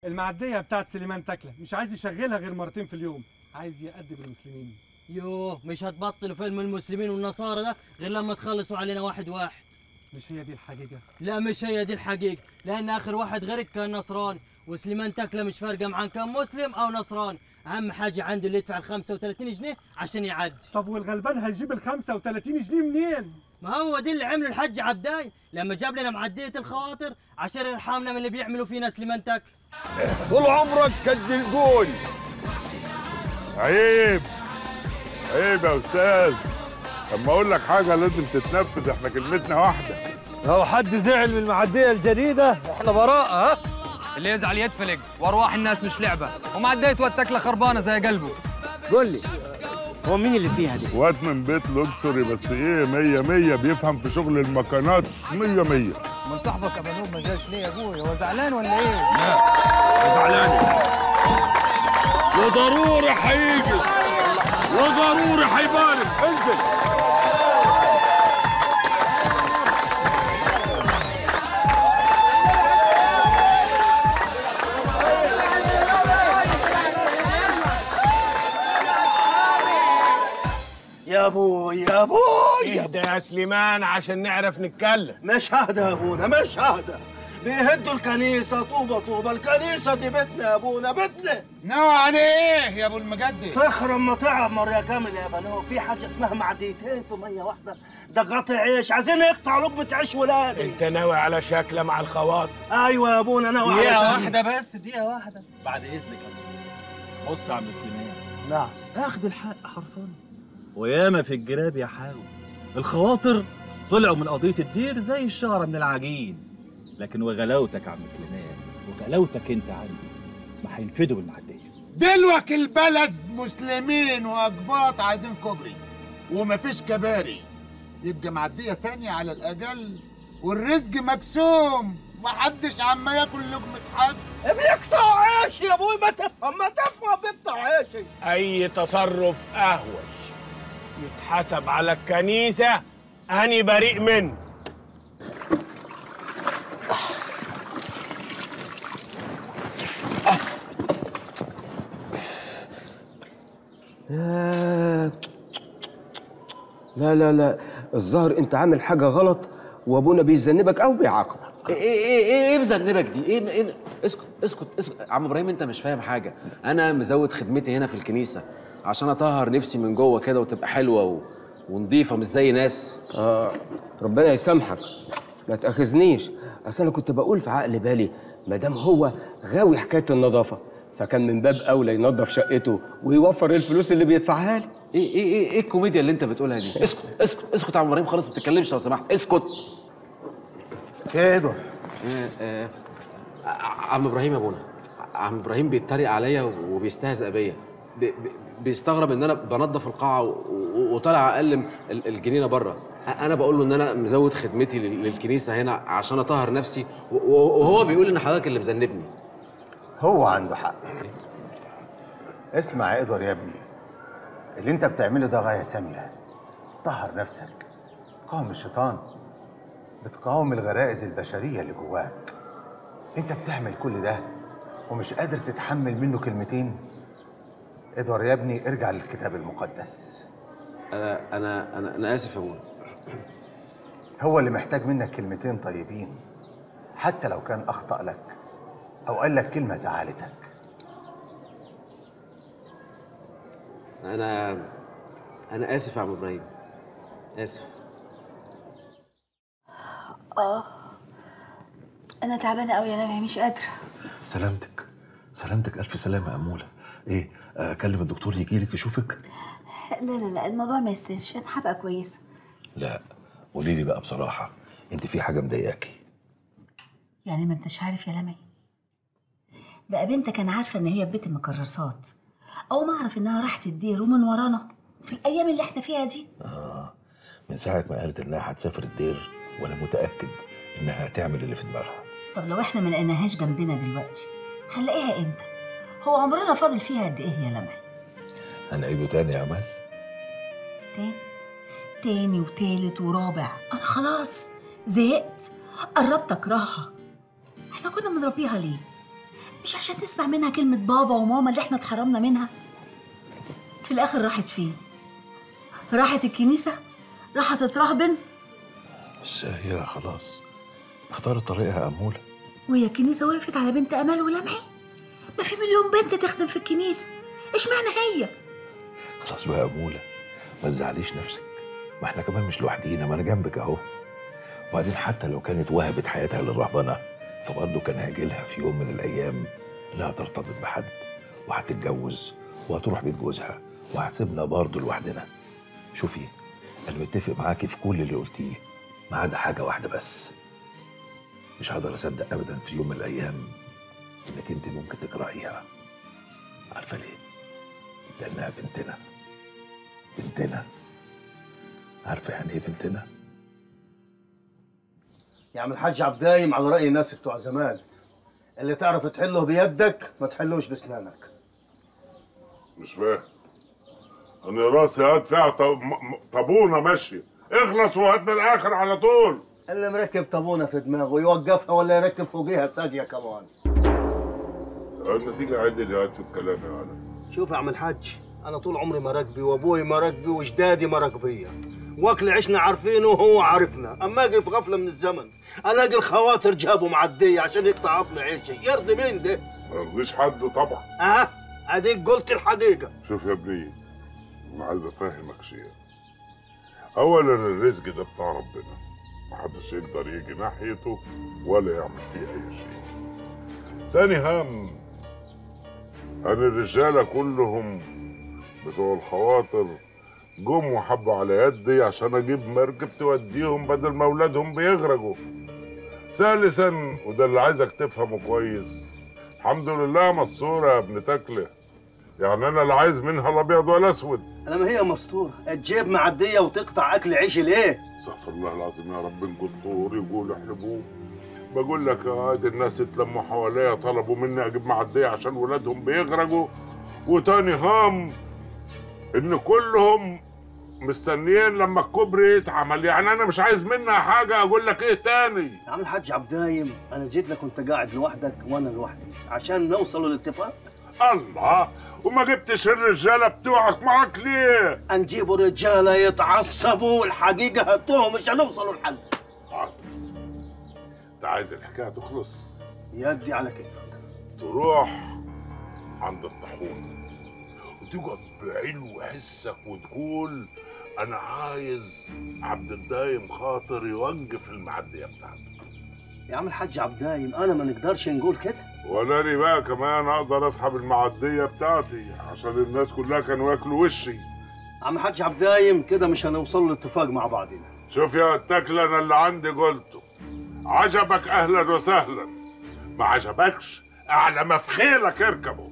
المعديه بتاعت سليمان تكله مش عايز يشغلها غير مرتين في اليوم عايز يأدب المسلمين يوه مش هتبطلوا فيلم المسلمين والنصارى ده غير لما تخلصوا علينا واحد واحد مش هي دي الحقيقه لا مش هي دي الحقيقة لأن آخر واحد غيرك كان نصراني وسليمان تكلة مش فارقة معاه كان مسلم أو نصراني أهم حاجة عنده اللي يدفع ال 35 جنيه عشان يعدي طب والغلبان هيجيب ال 35 جنيه منين ما هو دي اللي عمله الحج عبداي لما جاب لنا معدية الخواطر عشان يرحمنا من اللي بيعملوا فينا سليمان تكلة طول عمرك كد الجول عيب عيب يا استاذ لما اقول لك حاجه لازم تتنفذ احنا كلمتنا واحده لو حد زعل من المعديه الجديده احنا براءه ها اللي يزعل يتفلق وارواح الناس مش لعبه ومعديه والتكله خربانه زي قلبه قول لي هو مين اللي فيها دي؟ واد من بيت لوكسوري بس ايه مية مية بيفهم في شغل المكانات مية مية من صاحبك ابو نوب ما جاش ليه يا ابويا هو زعلان ولا ايه؟ زعلان وضروري هيجي وضروري هيبارك انزل يا ابوي يا ابوي اهدى يا سليمان عشان نعرف نتكلم مش ههدى يا ابونا مش ههدى بيهدوا الكنيسة طوبة طوبة الكنيسة دي بيتنا يا ابونا بيتنا ناوي على ايه يا ابو المجدد تخرم ما تعمر يا كامل يا بنو في حاجة اسمها معديتين في مية واحدة ده قطع عيش عايزين يقطعوا لقمة عيش ولادي انت ناوي على شكله مع الخواطر ايوه يا ابونا انا وعلى دقيقة شهر. واحدة بس دقيقة واحدة بعد اذنك يا بص يا عم سليمان نعم اخد الحق حرفان وياما في الجراب يا حاوي الخواطر طلعوا من قضيه الدير زي الشعره من العجين لكن وغلاوتك يا عم سليمان وغلاوتك انت عندي ما هينفدوا بالمعديه دلوك البلد مسلمين واقباط عايزين كوبري ومفيش كباري يبقى معديه تانية على الاقل والرزق مقسوم محدش عما ياكل لقمه حد بيقطع عيش يا ابوي ما تفهم ما تفهم بيقطع عيشي اي تصرف اهوج يتحسب على الكنيسه اني بريء منه لا لا لا الظاهر انت عامل حاجه غلط وابونا بيذنبك او بيعاقبك ايه ايه ايه ايه ايه مذنبك دي؟ ايه ايه اسكت اسكت اسكت عم ابراهيم انت مش فاهم حاجه، انا مزود خدمتي هنا في الكنيسه عشان اطهر نفسي من جوه كده وتبقى حلوه و... ونضيفه مش زي ناس اه ربنا يسامحك ما تاخذنيش اصل انا كنت بقول في عقل بالي ما دام هو غاوي حكايه النظافه فكان من باب اولى ينظف شقته ويوفر الفلوس اللي بيدفعها لي ايه ايه ايه ايه الكوميديا اللي انت بتقولها دي؟ اسكت اسكت اسكت يا عم ابراهيم خلاص ما تتكلمش لو سمحت اسكت ايه ده آه، آه، عم ابراهيم يا ابونا عم ابراهيم بيتريق عليا وبيستهزأ بيا بي- بي- بيستغرب ان انا بنظف القاعه و- و- وطالع اقلم ال- الجنينه بره انا بقول له ان انا مزود خدمتي لل- للكنيسه هنا عشان اطهر نفسي و- و- وهو بيقول ان حضرتك اللي مذنبني هو عنده حق اسمع يا ادوار يا ابني اللي انت بتعمله ده غايه ساميه طهر نفسك تقاوم الشيطان بتقاوم الغرائز البشريه اللي جواك انت بتعمل كل ده ومش قادر تتحمل منه كلمتين ادوار يا ابني ارجع للكتاب المقدس انا انا انا, أنا اسف يا ابونا هو اللي محتاج منك كلمتين طيبين حتى لو كان اخطا لك او قال لك كلمه زعلتك انا انا اسف يا عم ابراهيم اسف اه انا تعبانه قوي يا نبي مش قادره سلامتك سلامتك الف سلامه يا اموله ايه اكلم الدكتور يجي لك يشوفك لا لا لا الموضوع ما يستاهلش انا هبقى كويسه لا قولي لي بقى بصراحه انت في حاجه مضايقاكي يعني ما انتش عارف يا لمي بقى بنتك انا عارفه ان هي في بيت المكرسات او ما اعرف انها راحت الدير ومن ورانا في الايام اللي احنا فيها دي اه من ساعه ما قالت انها هتسافر الدير وانا متاكد انها هتعمل اللي في دماغها طب لو احنا ما لقيناهاش جنبنا دلوقتي هنلاقيها امتى هو عمرنا فاضل فيها قد ايه يا لمي هنعيده تاني يا امال تاني تاني وتالت ورابع انا خلاص زهقت قربت اكرهها احنا كنا بنربيها ليه مش عشان تسمع منها كلمة بابا وماما اللي احنا اتحرمنا منها في الآخر راحت فين؟ راحت الكنيسة؟ راحت تترهبن؟ بس هي خلاص اختارت طريقها أمولة وهي الكنيسة وقفت على بنت أمل ولمعي؟ ما في مليون بنت تخدم في الكنيسة اشمعنى هي؟ خلاص بقى أمولة ما تزعليش نفسك ما احنا كمان مش لوحدينا ما انا جنبك اهو وبعدين حتى لو كانت وهبت حياتها للرهبنه فبرضه كان هيجيلها في يوم من الايام انها ترتبط بحد وهتتجوز وهتروح بيت جوزها وهتسيبنا برضه لوحدنا شوفي انا متفق معاكي في كل اللي قلتيه ما عدا حاجه واحده بس مش هقدر اصدق ابدا في يوم من الايام انك انت ممكن تكرهيها عارفه ليه لانها بنتنا بنتنا عارفه يعني ايه بنتنا يا عم الحاج عبد دايم على رأي الناس بتوع زمان اللي تعرف تحله بيدك ما تحلوش بسنانك مش فاهم انا راسي هات فيها ط- م- م- طابونه ماشيه اخلص وهات من الاخر على طول اللي مركب طابونة في دماغه يوقفها ولا يركب فوقيها ساقية كمان النتيجه عدل هات في الكلام يا ولد شوف يا عم الحاج انا طول عمري مراكبي وابوي مراكبي وجدادي مراكبيه واكل عشنا عارفينه وهو عارفنا اما اجي في غفله من الزمن الاقي الخواطر جابوا معديه عشان يقطع ابن عيشي يرضي مين ده؟ ما يرضيش حد طبعا اه اديك قلت الحقيقه شوف يا ابني انا عايز افهمك شيء اولا الرزق ده بتاع ربنا محدش يقدر يجي ناحيته ولا يعمل فيه اي شيء تاني هم ان الرجاله كلهم بتوع الخواطر جم وحبوا على يدي عشان اجيب مركب توديهم بدل ما اولادهم بيغرقوا ثالثا وده اللي عايزك تفهمه كويس الحمد لله مستوره يا ابن تكله يعني انا لا عايز منها الابيض ولا اسود انا ما هي مستوره تجيب معديه وتقطع اكل عيشي ليه؟ استغفر الله العظيم يا رب القطور يقول احلبوه بقول لك يا واد الناس اتلموا حواليا طلبوا مني اجيب معديه عشان ولادهم بيغرقوا وتاني هام ان كلهم مستنيين لما الكوبري يتعمل يعني انا مش عايز منها حاجه اقول لك ايه تاني يا عم الحاج عبد دايم انا جيت لك وانت قاعد لوحدك وانا لوحدي عشان نوصل للاتفاق الله وما جبتش الرجاله بتوعك معاك ليه؟ هنجيبوا رجاله يتعصبوا والحقيقه هاتوهم مش هنوصلوا لحل انت عايز الحكايه تخلص يدي على كيفك تروح عند الطاحون وتقعد بعلو حسك وتقول انا عايز عبد الدايم خاطر يوقف المعديه بتاعته يا عم الحاج عبد دايم انا ما نقدرش نقول كده ولا لي بقى كمان اقدر اسحب المعديه بتاعتي عشان الناس كلها كانوا ياكلوا وشي عم الحاج عبد دايم كده مش هنوصل لاتفاق مع بعضنا شوف يا التكل انا اللي عندي قلته عجبك اهلا وسهلا ما عجبكش اعلى ما في خيلك اركبه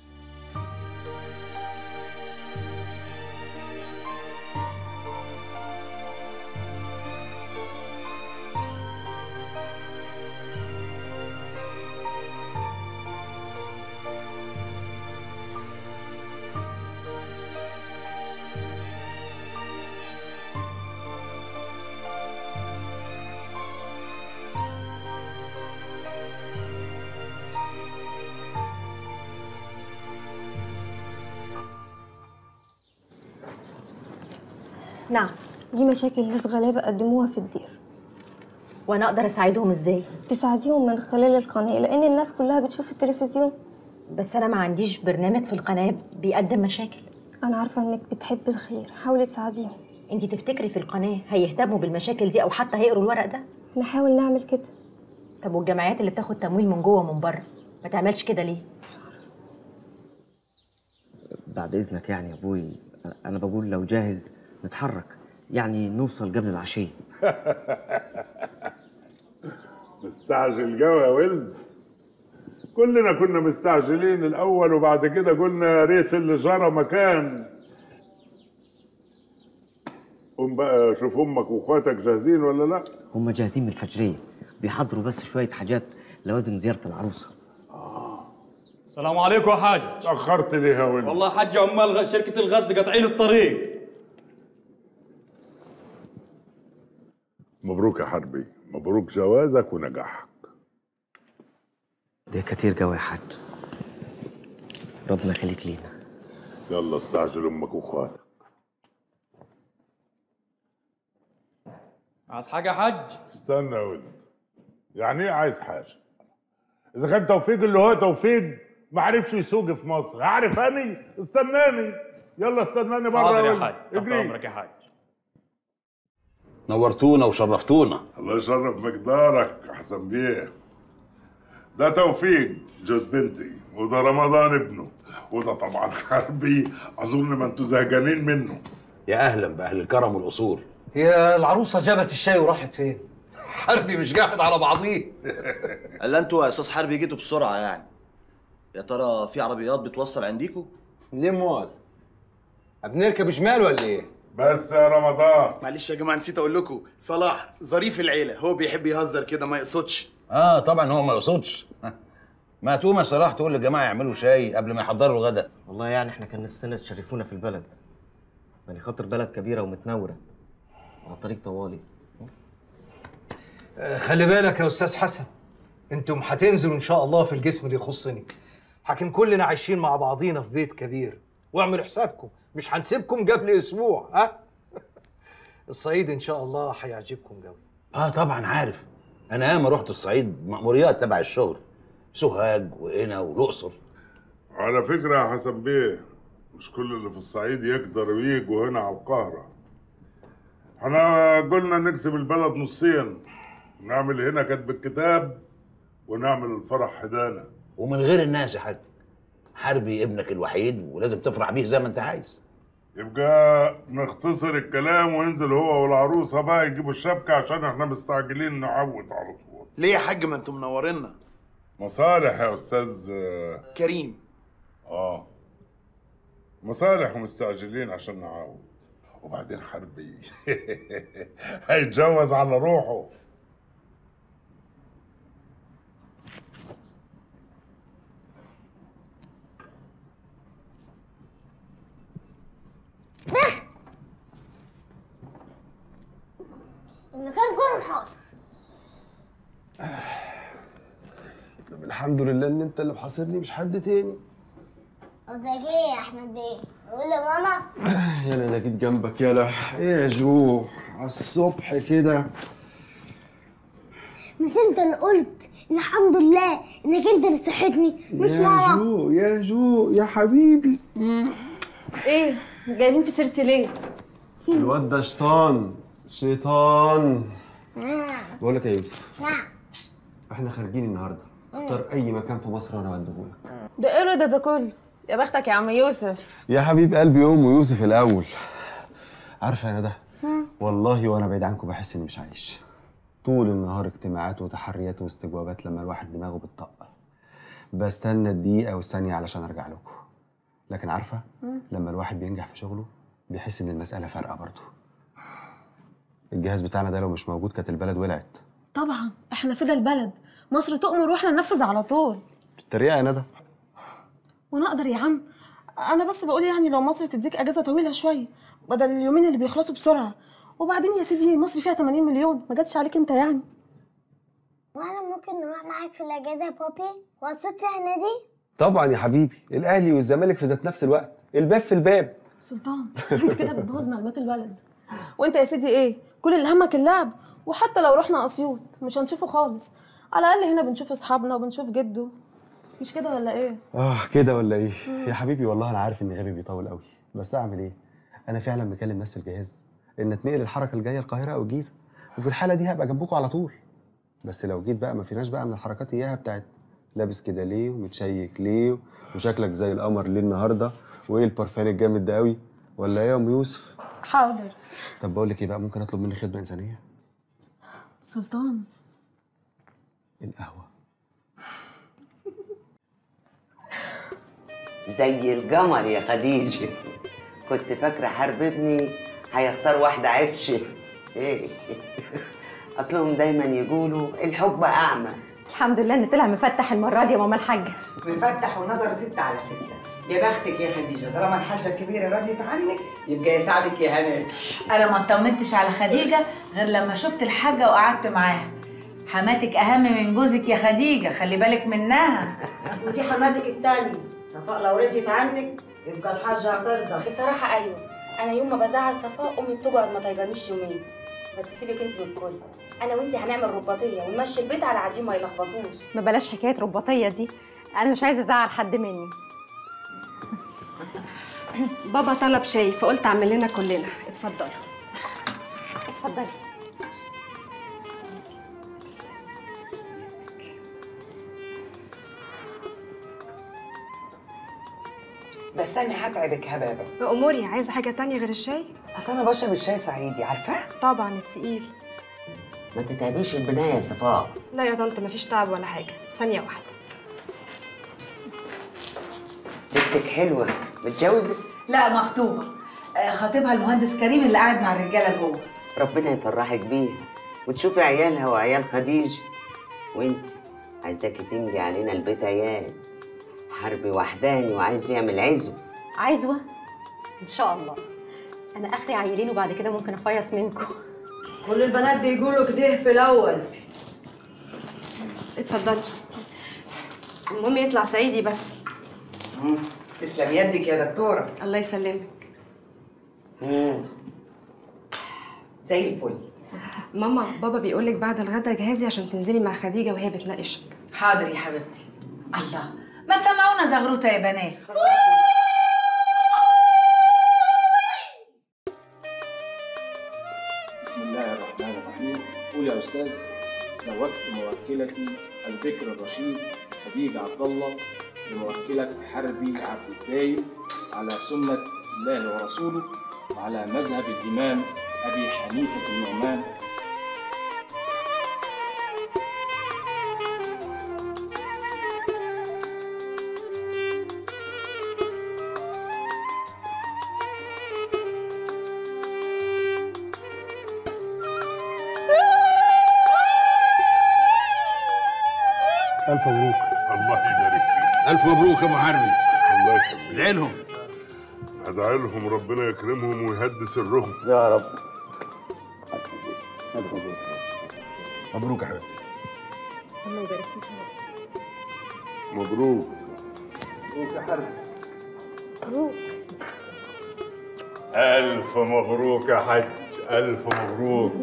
نعم دي مشاكل ناس غلابة قدموها في الدير وانا اقدر اساعدهم ازاي تساعديهم من خلال القناة لأن الناس كلها بتشوف التلفزيون بس انا ما عنديش برنامج في القناه بيقدم مشاكل أنا عارفة إنك بتحبي الخير حاولي تساعديهم انت تفتكري في القناه هيهتموا بالمشاكل دي او حتى هيقروا الورق ده نحاول نعمل كده طب والجمعيات اللي بتاخد تمويل من جوه ومن بره ما تعملش كده ليه بعد اذنك يعني يا ابوي انا بقول لو جاهز نتحرك يعني نوصل قبل العشيه مستعجل جو يا ولد كلنا كنا مستعجلين الاول وبعد كده قلنا يا ريت اللي جرى مكان قوم بقى شوف امك واخواتك جاهزين ولا لا هم جاهزين من الفجريه بيحضروا بس شويه حاجات لوازم زياره العروسه السلام عليكم يا حاج تاخرت ليه يا ولد والله حاج عمال غ- شركه الغزل قاطعين الطريق مبروك يا حربي مبروك جوازك ونجاحك ده كتير قوي يا حاج ربنا يخليك لينا يلا استعجل امك واخواتك عايز حاجه يا حاج استنى يا ولد يعني ايه عايز حاجه اذا كان توفيق اللي هو توفيق ما عرفش يسوق في مصر هعرف اني استناني يلا استناني بره حاضر يا ولد. حاج تحت اجري. امرك يا حاج نورتونا وشرفتونا الله يشرف مقدارك يا حسن بيه ده توفيق جوز بنتي وده رمضان ابنه وده طبعا حربي اظن ما انتوا زهقانين منه يا اهلا باهل الكرم والاصول هي العروسه جابت الشاي وراحت فين حربي مش قاعد على بعضيه الا انتوا يا استاذ حربي جيتوا بسرعه يعني يا ترى في عربيات بتوصل عنديكوا ليه موال بنركب شمال ولا ايه بس يا رمضان معلش يا جماعه نسيت اقول لكم صلاح ظريف العيله هو بيحب يهزر كده ما يقصدش اه طبعا هو ما يقصدش ما تقوم يا صلاح تقول للجماعه يعملوا شاي قبل ما يحضروا الغدا والله يعني احنا كان نفسنا تشرفونا في البلد يعني خاطر بلد كبيره ومتنوره على طريق طوالي آه، خلي بالك يا استاذ حسن انتم هتنزلوا ان شاء الله في الجسم اللي يخصني حكم كلنا عايشين مع بعضينا في بيت كبير واعملوا حسابكم مش هنسيبكم قبل اسبوع ها الصعيد ان شاء الله هيعجبكم قوي اه طبعا عارف انا ياما رحت الصعيد مأموريات تبع الشغل سوهاج وقنا والاقصر على فكرة يا حسن بيه مش كل اللي في الصعيد يقدر يجوا هنا على القاهرة احنا قلنا نقسم البلد نصين نعمل هنا كتب الكتاب ونعمل الفرح حدانا ومن غير الناس يا حاج حربي ابنك الوحيد ولازم تفرح بيه زي ما انت عايز يبقى نختصر الكلام وينزل هو والعروسة بقى يجيبوا الشبكة عشان احنا مستعجلين نعود على طول ليه يا حاج ما انتم منورينا مصالح يا استاذ آه، كريم اه مصالح ومستعجلين عشان نعاود وبعدين حربي هيتجوز على روحه المكان كله حاصل طب الحمد لله ان انت اللي محاصرني مش حد تاني قصدك ايه يا احمد بيه؟ قول لماما يلا انا جيت جنبك يلا ايه يا جو على الصبح كده مش انت اللي قلت الحمد لله انك انت اللي صحتني مش يا ماما جو يا جو يا حبيبي ايه جايبين في سيرتي ليه الواد ده شيطان شيطان بقول لك يا يوسف نعم احنا خارجين النهارده اختار اي مكان في مصر وانا بديهولك ده ايه ده ده كله يا بختك يا عم يوسف يا حبيب قلبي ام يوسف الاول عارفه انا ده والله وانا بعيد عنكم بحس اني مش عايش طول النهار اجتماعات وتحريات واستجوابات لما الواحد دماغه بتطق بستنى الدقيقة والثانية علشان ارجع لكم لكن عارفة لما الواحد بينجح في شغله بيحس ان المسألة فارقة برضه الجهاز بتاعنا ده لو مش موجود كانت البلد ولعت طبعا احنا فدا البلد مصر تؤمر واحنا ننفذ على طول التريقة يا ندى وانا اقدر يا عم انا بس بقول يعني لو مصر تديك اجازه طويله شويه بدل اليومين اللي بيخلصوا بسرعه وبعدين يا سيدي مصر فيها 80 مليون ما جاتش عليك انت يعني وانا ممكن نروح معاك في الاجازه يا بابي وصوت فيها نادي طبعا يا حبيبي الاهلي والزمالك في ذات نفس الوقت الباب في الباب سلطان انت كده بتبوظ معلومات البلد وانت يا سيدي ايه كل اللي همك اللعب وحتى لو رحنا اسيوط مش هنشوفه خالص على الاقل هنا بنشوف اصحابنا وبنشوف جده مش كده ولا ايه اه كده ولا ايه مم. يا حبيبي والله انا عارف ان غبي بيطول قوي بس اعمل ايه انا فعلا مكلم ناس في الجهاز ان اتنقل الحركه الجايه القاهره او الجيزه وفي الحاله دي هبقى جنبكم على طول بس لو جيت بقى ما فيناش بقى من الحركات اياها بتاعت لابس كده ليه ومتشيك ليه وشكلك زي القمر ليه النهارده وايه البرفان الجامد ده قوي ولا ايه يا ام يوسف حاضر طب بقول لك ايه بقى ممكن اطلب منك خدمه انسانيه سلطان القهوه زي القمر يا خديجة كنت فاكرة حرب ابني هيختار واحدة عفشة ايه أصلهم دايما يقولوا الحب أعمى الحمد لله ان طلع مفتح المره دي يا ماما الحاجه مفتح ونظر ستة على ستة يا بختك يا خديجة طالما الحاجة الكبيرة رضيت عنك يبقى يساعدك يا هناك انا ما اطمنتش على خديجه غير لما شفت الحاجه وقعدت معاها حماتك اهم من جوزك يا خديجه خلي بالك منها ودي حماتك التانية صفاء لو رضيت عنك يبقى الحاجة هترضى بصراحة أيوة أنا يوم ما بزعل صفاء أمي بتقعد ما طايقانيش يومين بس سيبك أنت من الكل أنا وأنت هنعمل رباطية ونمشي البيت على عجين ما يلخبطوش ما بلاش حكايه رباطيه دي انا مش عايزه ازعل حد مني بابا طلب شاي فقلت اعمل لنا كلنا اتفضلوا اتفضلي بس انا هتعبك هبابه بأموري عايزه حاجه تانية غير الشاي اصل انا بشرب الشاي صعيدي عارفاه طبعا التقيل ما تتعبيش البنايه يا صفاء لا يا طنط مفيش تعب ولا حاجه ثانيه واحده بنتك حلوه متجوزه لا مخطوبه آه، خطيبها المهندس كريم اللي قاعد مع الرجاله جوه ربنا يفرحك بيها وتشوفي عيالها وعيال خديجه وانت عايزاكي تملي علينا البيت عيال حربي وحداني وعايز يعمل عزو عزوه ان شاء الله انا اخري عيلين وبعد كده ممكن افيص منكم كل البنات بيقولوا كده في الأول اتفضلي المهم يطلع صعيدي بس تسلم يدك يا دكتوره الله يسلمك زي الفل ماما بابا بيقولك بعد الغدا جهزي عشان تنزلي مع خديجه وهي بتناقشك حاضر يا حبيبتي الله ما سمعونا زغروطه يا بنات بسم الله الرحمن الرحيم قول يا أستاذ زوجت موكلتي البكر الرشيد خديجة عبد الله بموكلة حربي عبد الدايم على سنة الله ورسوله وعلى مذهب الإمام أبي حنيفة النعمان ألف مبروك الله يبارك فيك الف مبروك يا ابو حربي الله يخليك ادعي لهم ادعي لهم ربنا يكرمهم ويهدي سرهم يا رب مبروك يا حبيبتي الله يبارك فيك مبروك مبروك يا حربي مبروك ألف مبروك يا حج ألف مبروك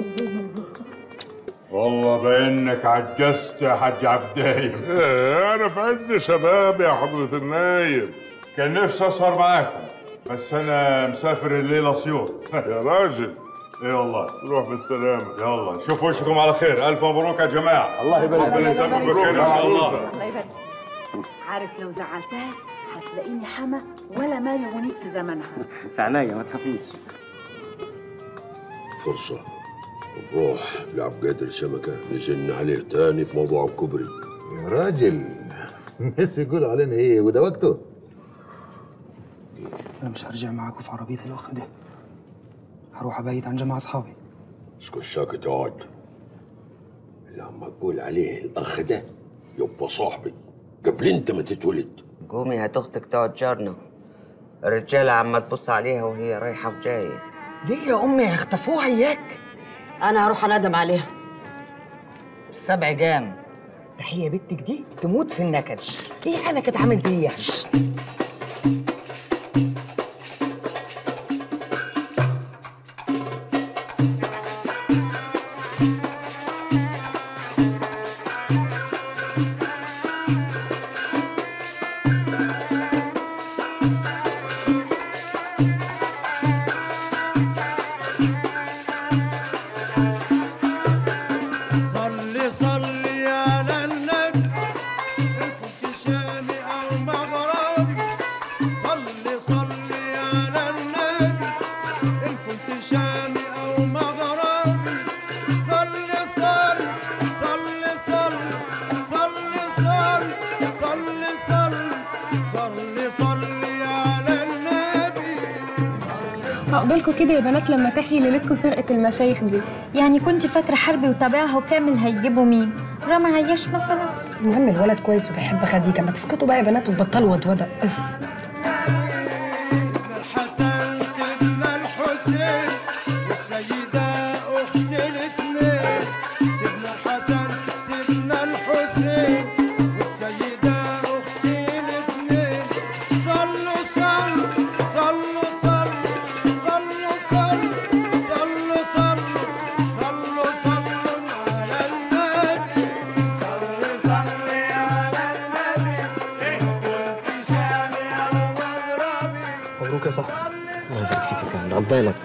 والله بإنك عجزت يا حج عبدايم إيه، انا في عز شبابي يا حضرة النايب كان نفسي أسهر معاكم بس أنا مسافر الليلة أسيوط يا راجل إيه والله روح بالسلامة يلا نشوف وشكم على خير ألف مبروك يا جماعة الله يبارك ربنا فيك. يتمم بخير إن شاء الله الله يبارك عارف لو زعلتها هتلاقيني حما ولا مالي ونيك في زمنها في عينيا ما تخافيش فرصة نروح لعب قادر الشبكة نزن عليه تاني في موضوع الكوبري يا راجل الناس يقولوا علينا ايه وده وقته انا مش هرجع معاكم في عربيه الاخ ده هروح ابيت عند جماعه اصحابي اسكت ساكت اقعد لما تقول عليه الاخ ده يبقى صاحبي قبل انت ما تتولد قومي هات اختك تقعد جارنا الرجالة عم تبص عليها وهي رايحة وجاية ليه يا امي هيخطفوها اياك أنا هروح أندم عليها السبع جام ده هي بنتك دي تموت في النكد ايه انا كنت عملت ايه يعني صلي صلي على النبي إن كنت شامي أو مغربي صلي صلي على النبي إن كنت شامي أو مغربي صلي صلي صلي صلي صلي صلي صلي صلي صلي صلي على النبي عقبالكوا كده يا بنات لما تحيي ليلتكوا فرقة المشايخ دي يعني كنت فاكرة حربي وتابعها وكامل هيجيبوا مين؟ رامي عياش مثلا؟ المهم الولد كويس وبيحب خديجة ما تسكتوا بقى يا بنات وتبطلوا ودودة سيدنا الحسين والسيدة أخت الاثنين سيدنا الحسن مبروك يا صاحبي الله يبارك فيك يا كامل عقبالك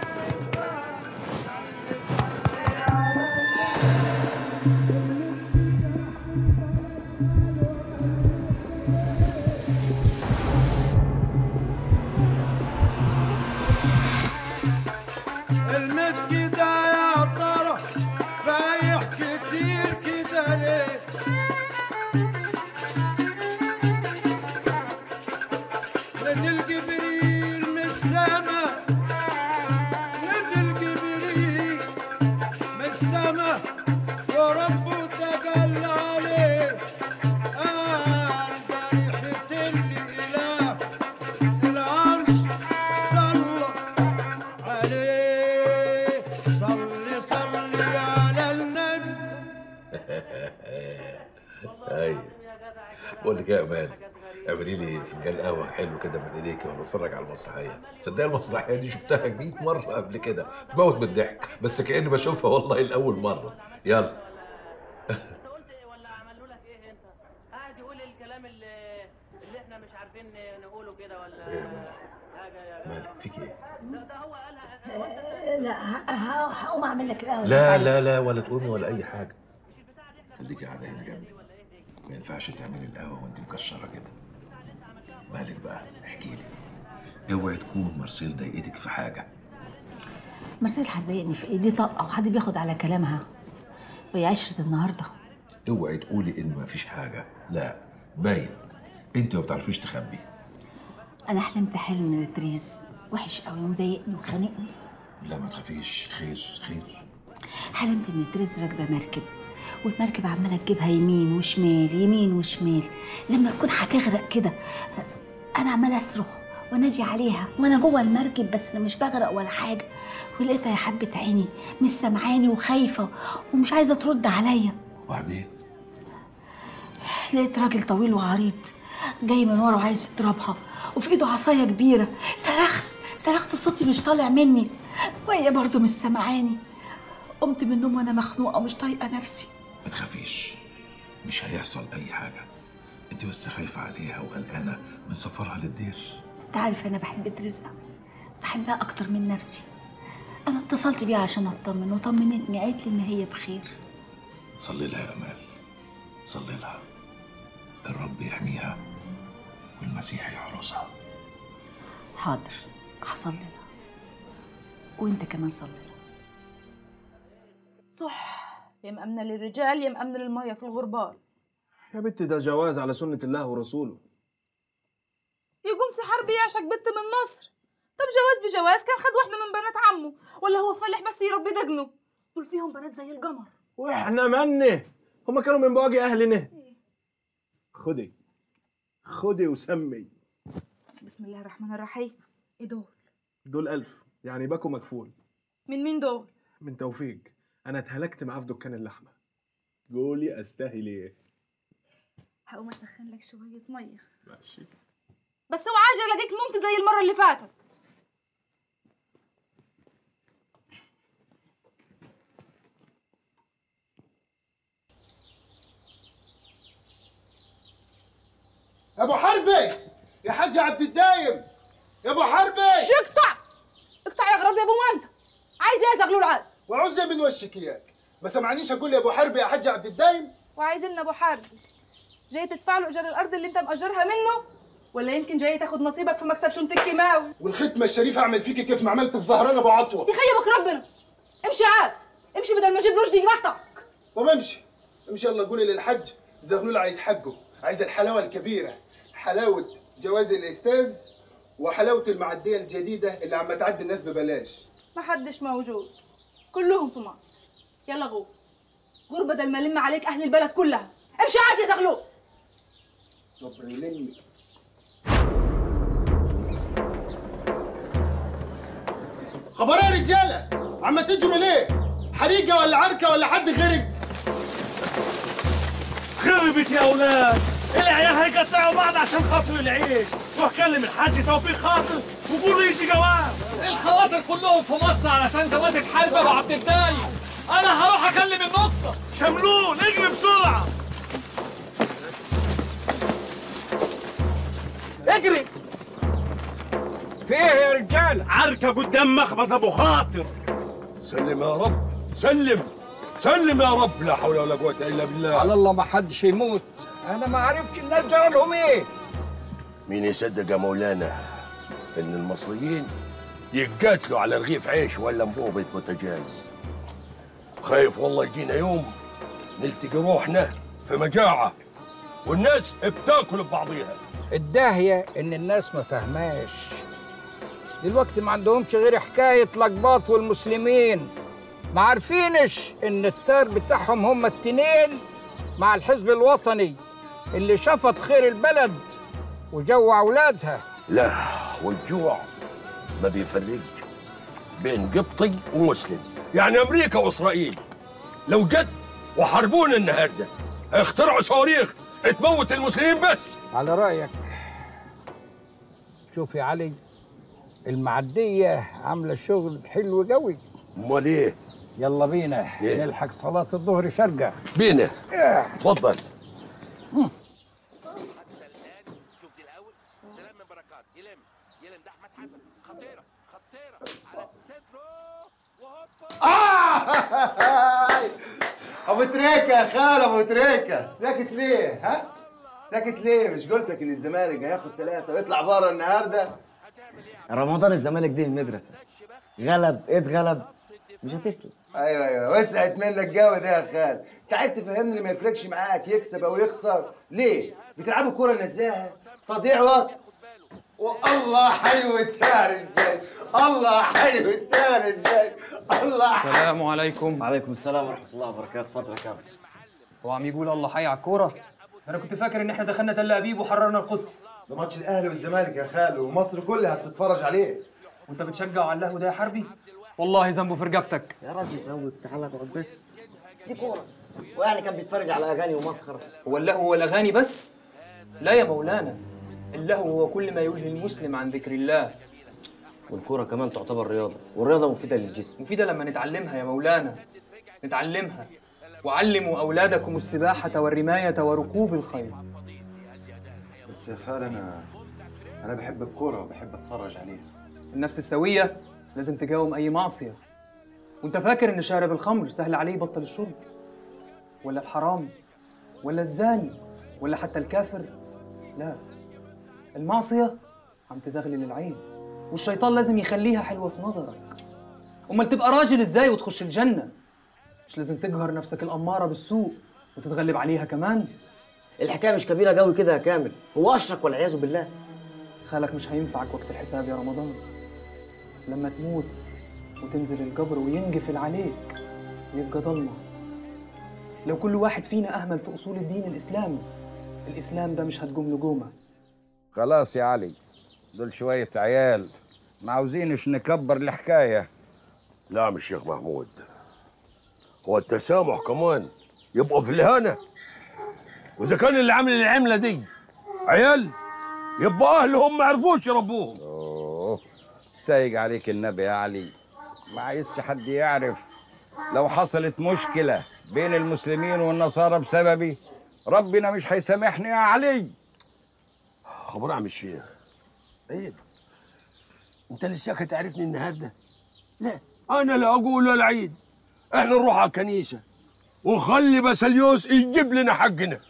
المت كده يا ترى بايح كتير كده ليه نزل جبريل من السما نزل جبريل من السما وربه تجلى عليه قال ده ريحة الإله العرش صلى عليه صلي صلي على النبي ايوه بقول لك إيه يا امان اعملي لي فنجان قهوه حلو كده من ايديك وانا بتفرج على المسرحيه تصدق المسرحيه دي شفتها 100 مره قبل كده تموت من الضحك بس كاني بشوفها والله لاول مره يلا مالك فيك ايه لا ه- ه- هقوم اعمل لك القهوه لا لا لا ولا تقومي ولا اي حاجه خليكي قاعده هنا جنبي ما ينفعش تعملي القهوه وانت مكشره كده مالك بقى احكي لي اوعي تكون مارسيل ضايقتك في حاجه مرسيل هتضايقني في ايه دي طاقه وحد بياخد على كلامها وهي عشره النهارده اوعي تقولي ان مفيش حاجه لا باين انت ما بتعرفيش تخبي انا حلمت حلم لتريز وحش قوي ومضايقني وخانقني لا ما تخافيش خير خير حلمت ان تريز راكبه مركب والمركب عماله تجيبها يمين وشمال يمين وشمال لما تكون هتغرق كده انا عماله اصرخ وانادي عليها وانا جوه المركب بس انا مش بغرق ولا حاجه ولقيتها يا حبه عيني مش سامعاني وخايفه ومش عايزه ترد عليا وبعدين لقيت راجل طويل وعريض جاي من ورا وعايز يضربها وفي ايده عصايه كبيره صرخت صرخت صوتي مش طالع مني وهي برضه مش سامعاني قمت من النوم وانا مخنوقه ومش طايقه نفسي ما تخافيش مش هيحصل اي حاجه انت بس خايفه عليها وقلقانه من سفرها للدير انت عارف انا بحب تريز قوي بحبها اكتر من نفسي انا اتصلت بيها عشان اطمن وطمنتني قالت لي ان هي بخير صلي لها يا امال صلي لها الرب يحميها والمسيح يحرسها حاضر هصلي لها وانت كمان صلي لها صح يا مأمنة للرجال يا مأمنة للمية في الغربال يا بنت ده جواز على سنة الله ورسوله يقوم سي حربي يعشق بنت من مصر طب جواز بجواز كان خد واحدة من بنات عمه ولا هو فالح بس يربي دقنه دول فيهم بنات زي القمر واحنا منه هما كانوا من بواقي اهلنا خدي خدي وسمي بسم الله الرحمن الرحيم ايه دول دول ألف يعني باكو مكفول من مين دول من توفيق أنا اتهلكت معاه في دكان اللحمة قولي أستاهل إيه هقوم اسخن لك شوية مية ماشي بس اوعى اجي الاقيك نمت زي المرة اللي فاتت يا ابو حربي يا حاج عبد الدايم يا ابو حربي شو اقطع اقطع يا غراب يا ابو انت عايز ايه يا زغلول عاد وعزة من وشك اياك ما سمعنيش اقول يا ابو حربي يا حاج عبد الدايم وعايز لنا ابو حرب جاي تدفع له ايجار الارض اللي انت مأجرها منه ولا يمكن جاي تاخد نصيبك في مكسب شنطة كيماوي والختمه الشريفه اعمل فيكي كيف ما عملت في زهران ابو عطوه يخيبك ربنا امشي عاد امشي بدل ما اجيب رشدي يقطعك طب امشي امشي يلا قولي للحج زغلول عايز حقه عايز الحلاوه الكبيره حلاوه جواز الاستاذ وحلاوه المعديه الجديده اللي عم تعدي الناس ببلاش ما حدش موجود كلهم في مصر يلا غور غور بدل ما لم عليك اهل البلد كلها امشي عاد يا زغلول صبري لمي خبر ايه يا رجاله عم تجروا ليه حريقه ولا عركه ولا حد غرق خربت يا اولاد العيال هيقطعوا بعض عشان خاطر العيش روح كلم الحاج توفيق خاطر وقول له يجي جواب الخواطر كلهم في مصر علشان جوازة حلبة وعبد الدايم انا هروح اكلم النقطة شملون اجري بسرعة اجري في ايه يا رجاله عركه قدام مخبز ابو خاطر سلم يا رب سلم سلم يا رب لا حول ولا قوة إلا بالله على الله ما حدش يموت انا ما عرفتش الناس جرى لهم ايه مين يصدق يا مولانا إن المصريين يتقاتلوا على رغيف عيش ولا انبوبة بوتاجاز خايف والله يجينا يوم نلتقي روحنا في مجاعة والناس بتاكل ببعضيها الداهيه ان الناس ما فهماش دلوقتي ما عندهمش غير حكايه لقباط والمسلمين ما عارفينش ان التار بتاعهم هم التنين مع الحزب الوطني اللي شفط خير البلد وجوع اولادها لا والجوع ما بيفرقش بين قبطي ومسلم يعني امريكا واسرائيل لو جد وحاربونا النهارده اخترعوا صواريخ تموت المسلمين بس على رايك شوف يا علي المعديه عامله شغل حلو قوي امال ايه يلا بينا إيه؟ نلحق صلاه الظهر شرقه بينا إيه. تفضل ابو تريكه يا خال ابو تريكه ساكت ليه ها ساكت ليه مش قلت لك ان الزمالك هياخد ثلاثه ويطلع بره النهارده رمضان الزمالك دي المدرسة غلب اتغلب مش هتفرق ايوه ايوه وسعت منك جو ده يا خال انت عايز تفهمني ما يفرقش معاك يكسب او يخسر ليه بتلعبوا كوره نزاهه تضييع وقت والله حلو التاني الجاي الله حلو التاني الجاي الله حلو السلام عليكم وعليكم السلام ورحمة الله وبركاته اتفضل يا كامل هو عم يقول الله حي على الكورة انا كنت فاكر ان احنا دخلنا تل ابيب وحررنا القدس ده ماتش الاهلي والزمالك يا خال ومصر كلها بتتفرج عليه وانت بتشجع على اللهو ده يا حربي والله ذنبه في رقبتك يا راجل روق تعالى اقعد بس دي كورة ويعني كان بيتفرج على أغاني ومسخرة هو اللهو هو الاغاني بس لا يا مولانا اللهو هو كل ما يلهي المسلم عن ذكر الله والكورة كمان تعتبر رياضة والرياضة مفيدة للجسم مفيدة لما نتعلمها يا مولانا نتعلمها وعلموا أولادكم السباحة والرماية وركوب الخيل بس يا خال انا انا بحب الكوره وبحب اتفرج عليها النفس السوية لازم تقاوم أي معصية وانت فاكر ان شارب الخمر سهل عليه يبطل الشرب ولا الحرامي ولا الزاني ولا حتى الكافر لا المعصية عم تزغلل العين والشيطان لازم يخليها حلوة في نظرك امال تبقى راجل ازاي وتخش الجنة مش لازم تقهر نفسك الأمارة بالسوء وتتغلب عليها كمان الحكاية مش كبيرة قوي كده يا كامل هو أشرك والعياذ بالله خالك مش هينفعك وقت الحساب يا رمضان لما تموت وتنزل القبر وينقفل عليك ويبقى ضلمة لو كل واحد فينا أهمل في أصول الدين الإسلامي الإسلام ده مش هتقوم له قومة خلاص يا علي دول شويه عيال ما عاوزينش نكبر الحكايه لا يا الشيخ محمود هو التسامح كمان يبقى في الهنا واذا كان اللي عامل العمله دي عيال يبقى اهلهم ما عرفوش يربوهم اوه سايق عليك النبي يا علي ما عايزش حد يعرف لو حصلت مشكله بين المسلمين والنصارى بسببي ربنا مش هيسامحني يا علي خبر عم الشيخ عيب انت لسه تعرفني النهارده لا انا لا اقول ولا عيد احنا نروح على الكنيسه ونخلي بسليوس يجيب لنا حقنا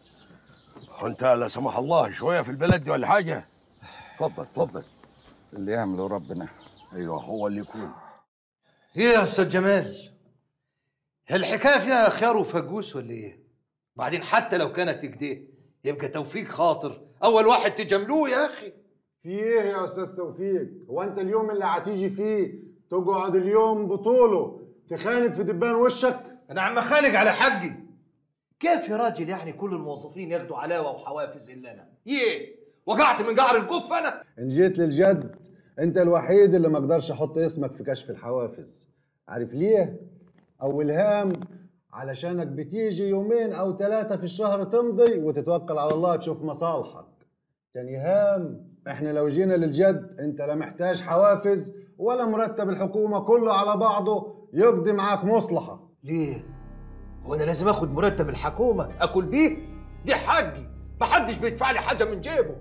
انت لا سمح الله شويه في البلد دي ولا حاجه اتفضل اتفضل اللي يعمله ربنا ايوه هو اللي يكون ايه يا استاذ جمال الحكايه فيها خيار وفجوس ولا ايه بعدين حتى لو كانت كده يبقى توفيق خاطر اول واحد تجاملوه يا اخي في ايه يا استاذ توفيق هو انت اليوم اللي هتيجي فيه تقعد اليوم بطوله تخانق في دبان وشك انا عم خانق على حقي كيف يا راجل يعني كل الموظفين ياخدوا علاوه وحوافز الا انا ايه وقعت من قعر الكف انا ان جيت للجد انت الوحيد اللي ما اقدرش احط اسمك في كشف الحوافز عارف ليه اول هام علشانك بتيجي يومين او ثلاثة في الشهر تمضي وتتوكل على الله تشوف مصالحك تاني هام احنا لو جينا للجد انت لا محتاج حوافز ولا مرتب الحكومة كله على بعضه يقضي معاك مصلحة ليه هو انا لازم اخد مرتب الحكومه اكل بيه دي حقي محدش بيدفع لي حاجه من جيبه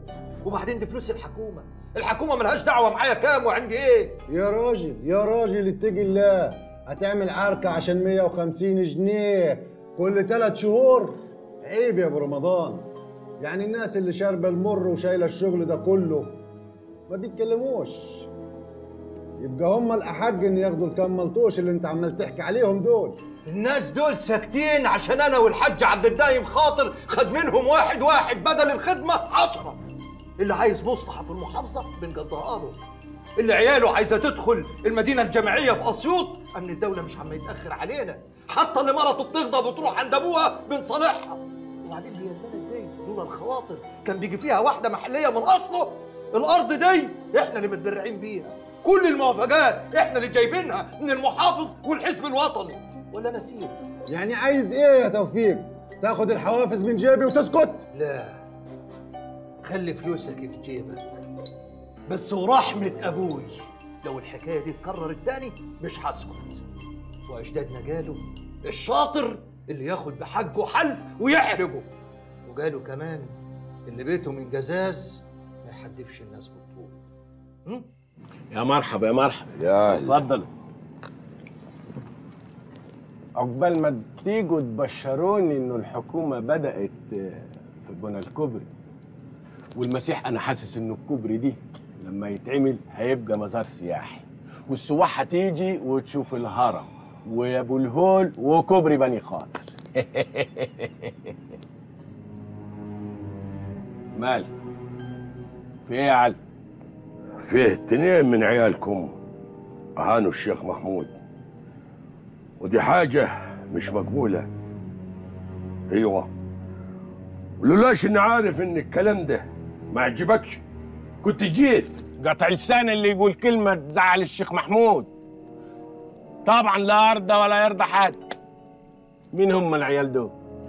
وبعدين دي فلوس الحكومه الحكومه ملهاش دعوه معايا كام وعندي ايه يا راجل يا راجل اتقي الله هتعمل عركة عشان 150 جنيه كل ثلاث شهور عيب يا ابو رمضان يعني الناس اللي شاربة المر وشايلة الشغل ده كله ما بيتكلموش يبقى هم الأحق إن ياخدوا الكام ملطوش اللي أنت عمال تحكي عليهم دول الناس دول ساكتين عشان انا والحاج عبد الدايم خاطر خد منهم واحد واحد بدل الخدمه عشرة اللي عايز مصلحه في المحافظه بنقضيها له اللي عياله عايزه تدخل المدينه الجامعيه في اسيوط امن الدوله مش عم يتاخر علينا حتى اللي مرته بتغضب وتروح عند ابوها بنصالحها وبعدين هي البلد دي لولا الخواطر كان بيجي فيها واحده محليه من اصله الارض دي احنا اللي متبرعين بيها كل الموافقات احنا اللي جايبينها من المحافظ والحزب الوطني ولا نسيت يعني عايز إيه يا توفيق؟ تاخد الحوافز من جيبي وتسكت؟ لا خلي فلوسك في جيبك بس ورحمة أبوي لو الحكاية دي اتكررت تاني مش هسكت وأجدادنا قالوا الشاطر اللي ياخد بحقه حلف ويحرجه وقالوا كمان اللي بيته من جزاز ما يحدفش الناس بالطول يا مرحبا يا مرحبا يا اتفضل عقبال ما تيجوا تبشروني انه الحكومه بدات في بنى الكوبري والمسيح انا حاسس انه الكوبري دي لما يتعمل هيبقى مزار سياحي والسواح هتيجي وتشوف الهرم وابو الهول وكوبري بني خاطر مالك في ايه يا علي فيه اتنين من عيالكم هانوا الشيخ محمود ودي حاجة مش مقبولة ايوه ولولاش اني عارف ان الكلام ده ما عجبكش كنت جيت قطع لسان اللي يقول كلمة تزعل الشيخ محمود طبعا لا يرضى ولا يرضى حد مين هم العيال دول؟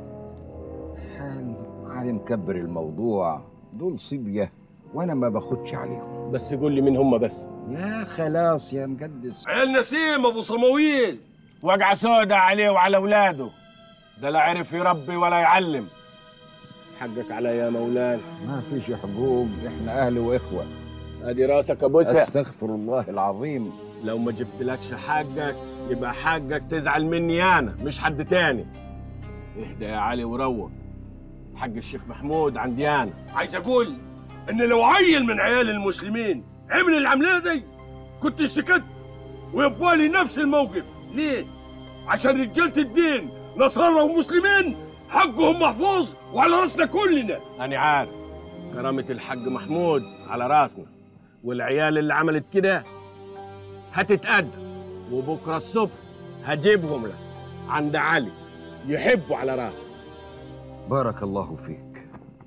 علي مكبر الموضوع دول صبية وانا ما باخدش عليهم بس قول لي مين هم بس يا خلاص يا مقدس عيال نسيم ابو صمويل وجع سودا عليه وعلى اولاده ده لا عرف يربي ولا يعلم حقك عليا يا مولانا ما فيش حقوق احنا اهل واخوه ادي راسك يا بوسه استغفر الله العظيم لو ما جبتلكش حقك يبقى حقك تزعل مني انا مش حد تاني اهدى يا علي وروق حق الشيخ محمود عندي انا عايز اقول ان لو عيل من عيال المسلمين عمل العمليه دي كنت سكت ويبقى لي نفس الموقف ليه عشان رجاله الدين نصارى ومسلمين حقهم محفوظ وعلى راسنا كلنا انا عارف كرامه الحاج محمود على راسنا والعيال اللي عملت كده هتتأدب وبكره الصبح هجيبهم لك عند علي يحبوا على راسه بارك الله فيك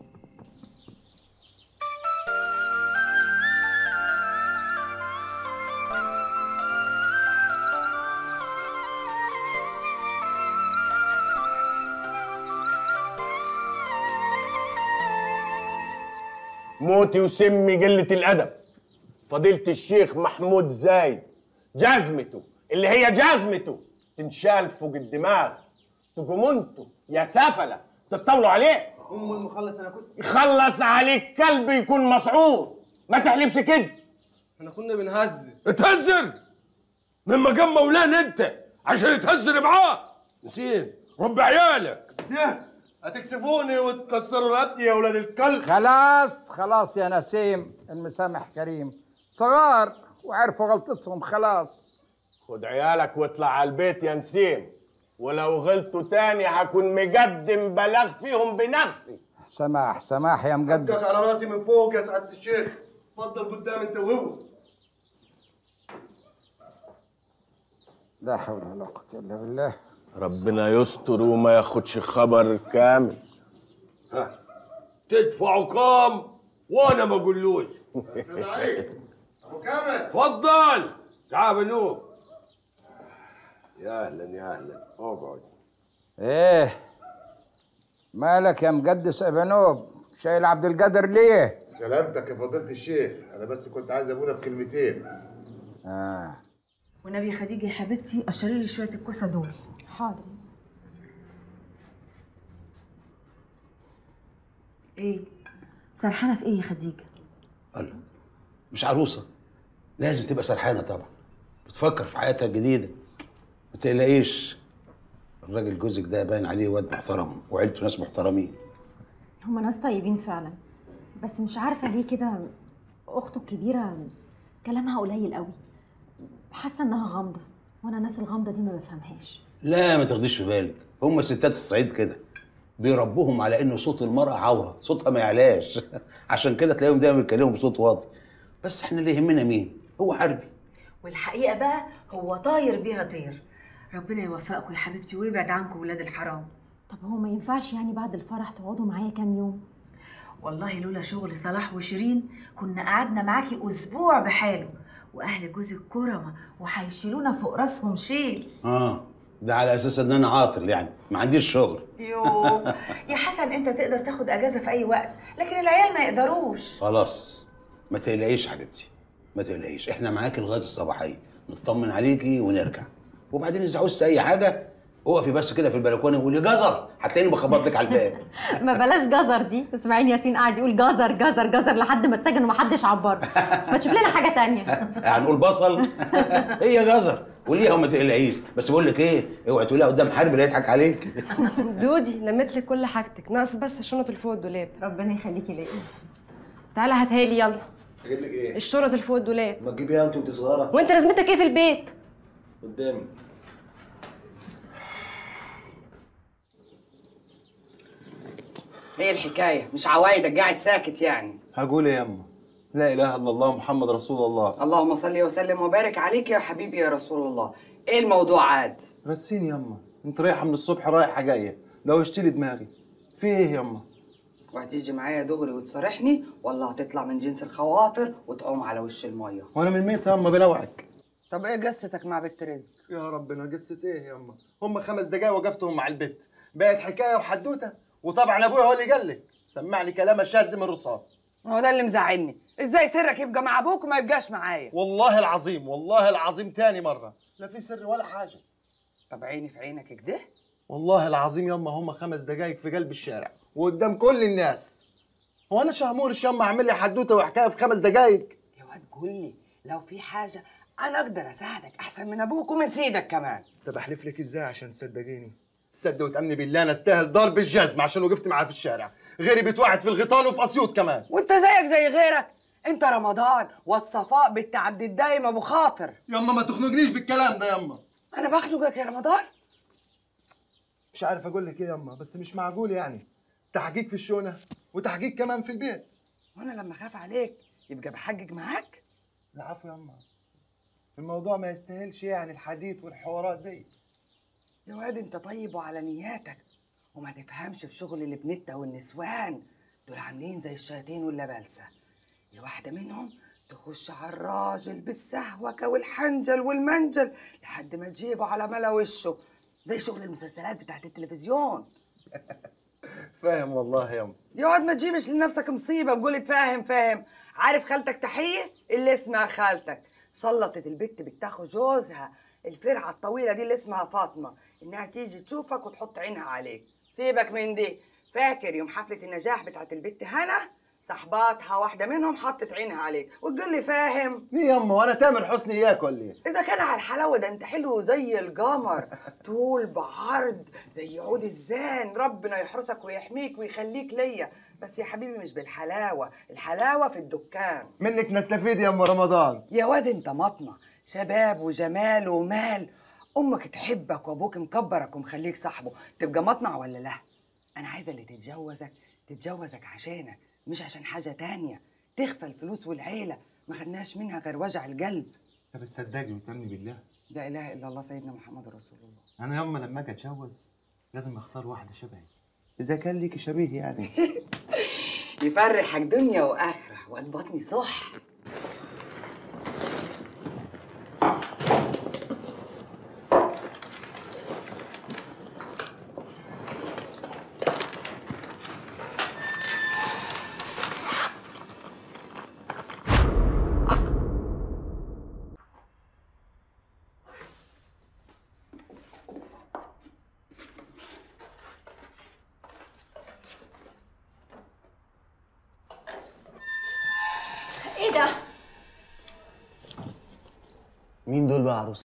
موتي وسمي قلة الأدب فضيلة الشيخ محمود زايد جزمته اللي هي جزمته تنشال فوق الدماغ تقوموا انتوا يا سفلة تتطاولوا عليه ام المخلص انا كنت يخلص عليك كلب يكون مسعور ما تحلفش كده احنا كنا بنهزر تهزر من مقام مولانا انت عشان تهزر معاه نسيم رب عيالك هتكسفوني وتكسروا رقبتي يا ولاد الكلب خلاص خلاص يا نسيم المسامح كريم صغار وعرفوا غلطتهم خلاص خد عيالك واطلع على البيت يا نسيم ولو غلطوا تاني هكون مقدم بلاغ فيهم بنفسي سماح سماح يا مقدس حقك على راسي من فوق يا سعاده الشيخ اتفضل قدام انت وهو لا حول ولا قوة إلا بالله ربنا يستر وما ياخدش خبر كامل تدفعوا كام وانا ما اقولوش ابو كامل اتفضل تعال بنوم يا اهلا يا اهلا اقعد ايه مالك يا مقدس ابنوب شايل عبد القادر ليه سلامتك يا فضيلة الشيخ أنا بس كنت عايز أقولها في كلمتين اه ونبي يا خديجه يا حبيبتي قشري لي شويه الكوسه دول حاضر ايه سرحانه في ايه يا خديجه الله مش عروسه لازم تبقى سرحانه طبعا بتفكر في حياتها الجديده ما تقلقيش الراجل جوزك ده باين عليه واد محترم وعيلته ناس محترمين هما ناس طيبين فعلا بس مش عارفه ليه كده اخته الكبيره كلامها قليل قوي حاسه انها غامضه وانا الناس الغامضه دي ما بفهمهاش لا ما تاخديش في بالك هم ستات الصعيد كده بيربوهم على ان صوت المرأة عورة صوتها ما يعلاش عشان كده تلاقيهم دايما بيتكلموا بصوت واطي بس احنا اللي يهمنا مين هو حربي والحقيقه بقى هو طاير بيها طير ربنا يوفقكم يا حبيبتي ويبعد عنكم ولاد الحرام طب هو ما ينفعش يعني بعد الفرح تقعدوا معايا كام يوم والله لولا شغل صلاح وشيرين كنا قعدنا معاكي اسبوع بحاله واهل جوزك كرمه وهيشيلونا فوق راسهم شيل اه ده على اساس ان انا عاطل يعني ما عنديش شغل يوه يا حسن انت تقدر تاخد اجازه في اي وقت لكن العيال ما يقدروش خلاص ما تقلقيش حبيبتي ما تقلقيش احنا معاكي لغايه الصباحيه نطمن عليكي ونرجع وبعدين اذا عوزت اي حاجه اقفي بس كده في البلكونه وقولي جزر هتلاقيني بخبط لك على الباب ما بلاش جزر دي اسماعيل ياسين قاعد يقول جزر جزر جزر لحد ما اتسجن ومحدش عبره ما تشوف لنا حاجه تانية هنقول بصل هي جزر قوليها وما تقلقيش بس بقول لك ايه اوعي تقوليها قدام حرب لا يضحك عليك دودي لميت لك كل حاجتك ناقص بس الشنط اللي فوق الدولاب ربنا يخليكي ليا تعالى هاتها لي يلا اجيب لك ايه؟ الشنط اللي فوق الدولاب ما تجيبيها انت وانت صغيره وانت لازمتك ايه في البيت قدامي ايه الحكايه مش عوايدك قاعد ساكت يعني هقول ايه يما لا اله الا الله محمد رسول الله اللهم صل وسلم وبارك عليك يا حبيبي يا رسول الله ايه الموضوع عاد رسيني يما انت رايحه من الصبح رايحه جايه لو لي دماغي في ايه يما وهتيجي معايا دغري وتصارحني ولا هتطلع من جنس الخواطر وتعوم على وش الميه وانا من الميت يما بلوعك طب ايه قصتك مع بنت رزق يا ربنا قصه ايه يما هم خمس دقايق وقفتهم مع البت بقت حكايه وحدوته وطبعا ابويا هو اللي قال لك سمعني كلام شد من الرصاص هو ده اللي مزعلني ازاي سرك يبقى مع ابوك وما يبقاش معايا والله العظيم والله العظيم تاني مره لا في سر ولا حاجه طب عيني في عينك كده والله العظيم يما هم خمس دقايق في قلب الشارع وقدام كل الناس هو انا شهمورش يما اعمل لي حدوته وحكايه في خمس دقايق يا واد قول لي لو في حاجه انا اقدر اساعدك احسن من ابوك ومن سيدك كمان طب احلف لك ازاي عشان تصدقيني تصدق وتامني بالله انا استاهل ضرب الجزم عشان وقفت معاه في الشارع غيري بيتوعد في الغيطان وفي اسيوط كمان وانت زيك زي غيرك انت رمضان والصفاء بنت عبد الدايم ابو خاطر يما ما تخنقنيش بالكلام ده يما انا بخنقك يا رمضان مش عارف اقول لك ايه يما بس مش معقول يعني تحقيق في الشونه وتحقيق كمان في البيت وانا لما اخاف عليك يبقى بحجج معاك العفو يما الموضوع ما يستاهلش يعني الحديث والحوارات دي يا واد انت طيب وعلى نياتك وما تفهمش في شغل البنتة والنسوان دول عاملين زي الشياطين واللبلسة الواحدة منهم تخش على الراجل بالسهوكة والحنجل والمنجل لحد ما تجيبه على ملا وشه زي شغل المسلسلات بتاعت التلفزيون فاهم والله يما يا واد ما تجيبش لنفسك مصيبة بقول فاهم فاهم عارف خالتك تحية اللي اسمها خالتك سلطت البت بتاخد جوزها الفرعة الطويلة دي اللي اسمها فاطمة إنها تيجي تشوفك وتحط عينها عليك سيبك من دي فاكر يوم حفلة النجاح بتاعت البت هنا صحباتها واحدة منهم حطت عينها عليك وتقول لي فاهم ليه يما وانا تامر حسني اياك ولا ايه إذا كان على الحلاوة ده أنت حلو زي القمر طول بعرض زي عود الزان ربنا يحرسك ويحميك ويخليك ليا بس يا حبيبي مش بالحلاوة الحلاوة في الدكان منك نستفيد يا ام رمضان يا واد انت مطمع شباب وجمال ومال امك تحبك وابوك مكبرك ومخليك صاحبه تبقى مطمع ولا لا انا عايزه اللي تتجوزك تتجوزك عشانك مش عشان حاجه تانية تخفى الفلوس والعيله ما خدناش منها غير وجع القلب طب تصدقي وتامني بالله لا اله الا الله سيدنا محمد رسول الله انا يما لما اجي اتجوز لازم اختار واحده شبهي اذا كان ليكي شبيه يعني يفرحك دنيا واخره واد بطني صح يا مين دول بقى عروس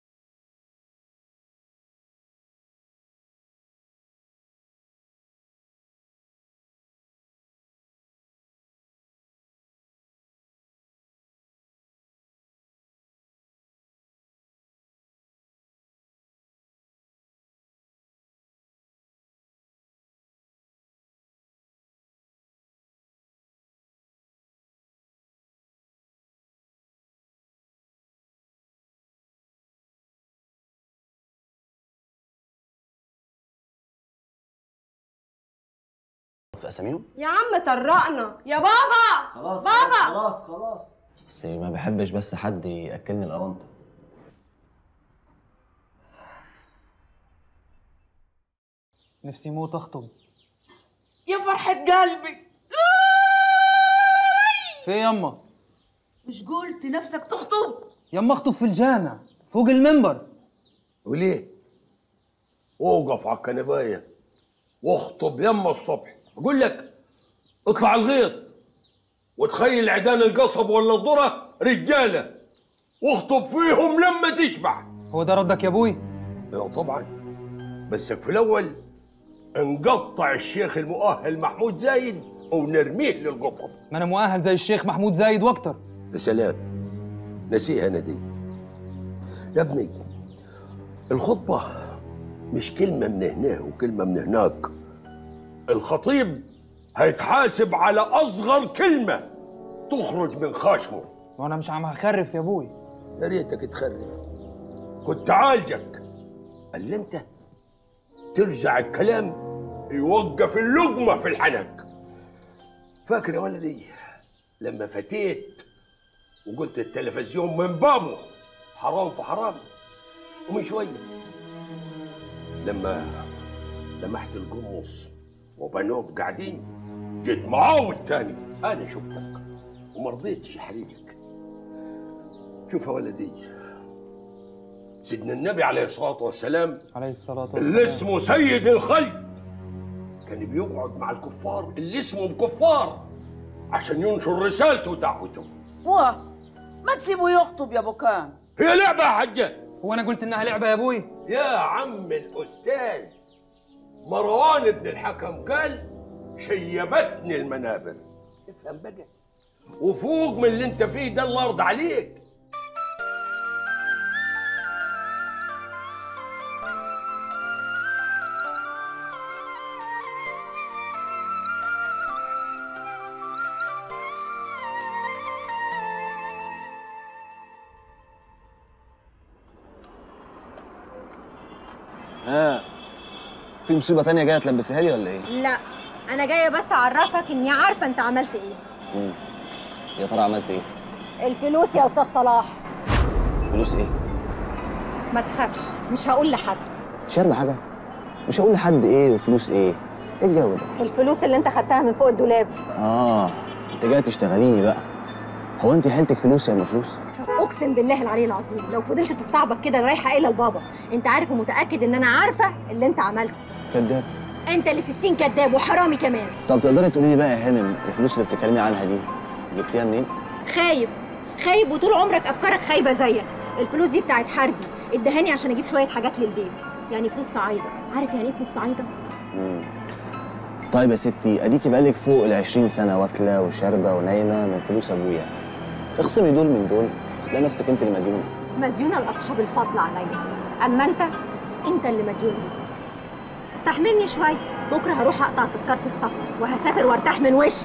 في اساميهم يا عم طرقنا يا بابا خلاص بابا خلاص خلاص بس ما بحبش بس حد ياكلني القرنطه نفسي موت اخطب يا فرحة قلبي في يما مش قلت نفسك تخطب يما اخطب في الجامع فوق المنبر وليه؟ اوقف على الكنبايه واخطب يما الصبح اقول لك اطلع الغيط وتخيل عيدان القصب ولا الذره رجاله واخطب فيهم لما تشبع هو ده ردك يا ابوي؟ ايوه طبعا بسك في الاول نقطع الشيخ المؤهل محمود زايد ونرميه للقطب ما انا مؤهل زي الشيخ محمود زايد واكتر يا سلام نسيها انا دي يا ابني الخطبه مش كلمه من هنا وكلمه من هناك الخطيب هيتحاسب على اصغر كلمه تخرج من خشمه وانا مش عم هخرف يا ابوي يا ريتك تخرف كنت عالجك اللي انت ترجع الكلام يوقف اللقمه في الحنك فاكر يا ولدي لما فتيت وقلت التلفزيون من بابه حرام في حرام ومن شويه لما لمحت القمص وبنوب قاعدين جيت معاود تاني انا شفتك وما رضيتش احرجك شوف يا ولدي سيدنا النبي عليه الصلاه والسلام عليه الصلاه والسلام اللي اسمه سيد الخلق كان بيقعد مع الكفار اللي اسمهم كفار عشان ينشر رسالته ودعوته واه ما تسيبه يخطب يا ابو كان هي لعبه يا حجه هو انا قلت انها لعبه يا ابوي يا عم الاستاذ مروان بن الحكم قال شيبتني المنابر افهم بقى وفوق من اللي انت فيه ده الله يرضى عليك ها في مصيبه تانية جايه تلبسها لي ولا ايه لا انا جايه بس اعرفك اني عارفه انت عملت ايه مم. يا ترى عملت ايه الفلوس يا استاذ صلاح فلوس ايه ما تخافش مش هقول لحد شاربه حاجه مش هقول لحد ايه وفلوس ايه ايه الجو ده الفلوس اللي انت خدتها من فوق الدولاب اه انت جاي تشتغليني بقى هو انت حيلتك فلوس يا ام فلوس اقسم بالله العلي العظيم لو فضلت تستعبط كده رايحه قايله لبابا انت عارف ومتاكد ان انا عارفه اللي انت عملته كداب انت اللي 60 كذاب وحرامي كمان طب تقدري تقولي لي بقى يا هانم الفلوس اللي بتتكلمي عنها دي جبتيها منين خايب خايب وطول عمرك افكارك خايبه زيك الفلوس دي بتاعت حربي ادهاني عشان اجيب شويه حاجات للبيت يعني فلوس صعايده عارف يعني ايه فلوس صعايده مم. طيب يا ستي اديكي بقالك فوق ال 20 سنه واكله وشاربه ونايمه من فلوس ابويا اخصمي دول من دول تلاقي نفسك انت اللي مديونه مديونه لاصحاب الفضل عليا اما انت انت اللي مديون لي. استحملني شويه بكره هروح اقطع تذكره السفر وهسافر وارتاح من وشك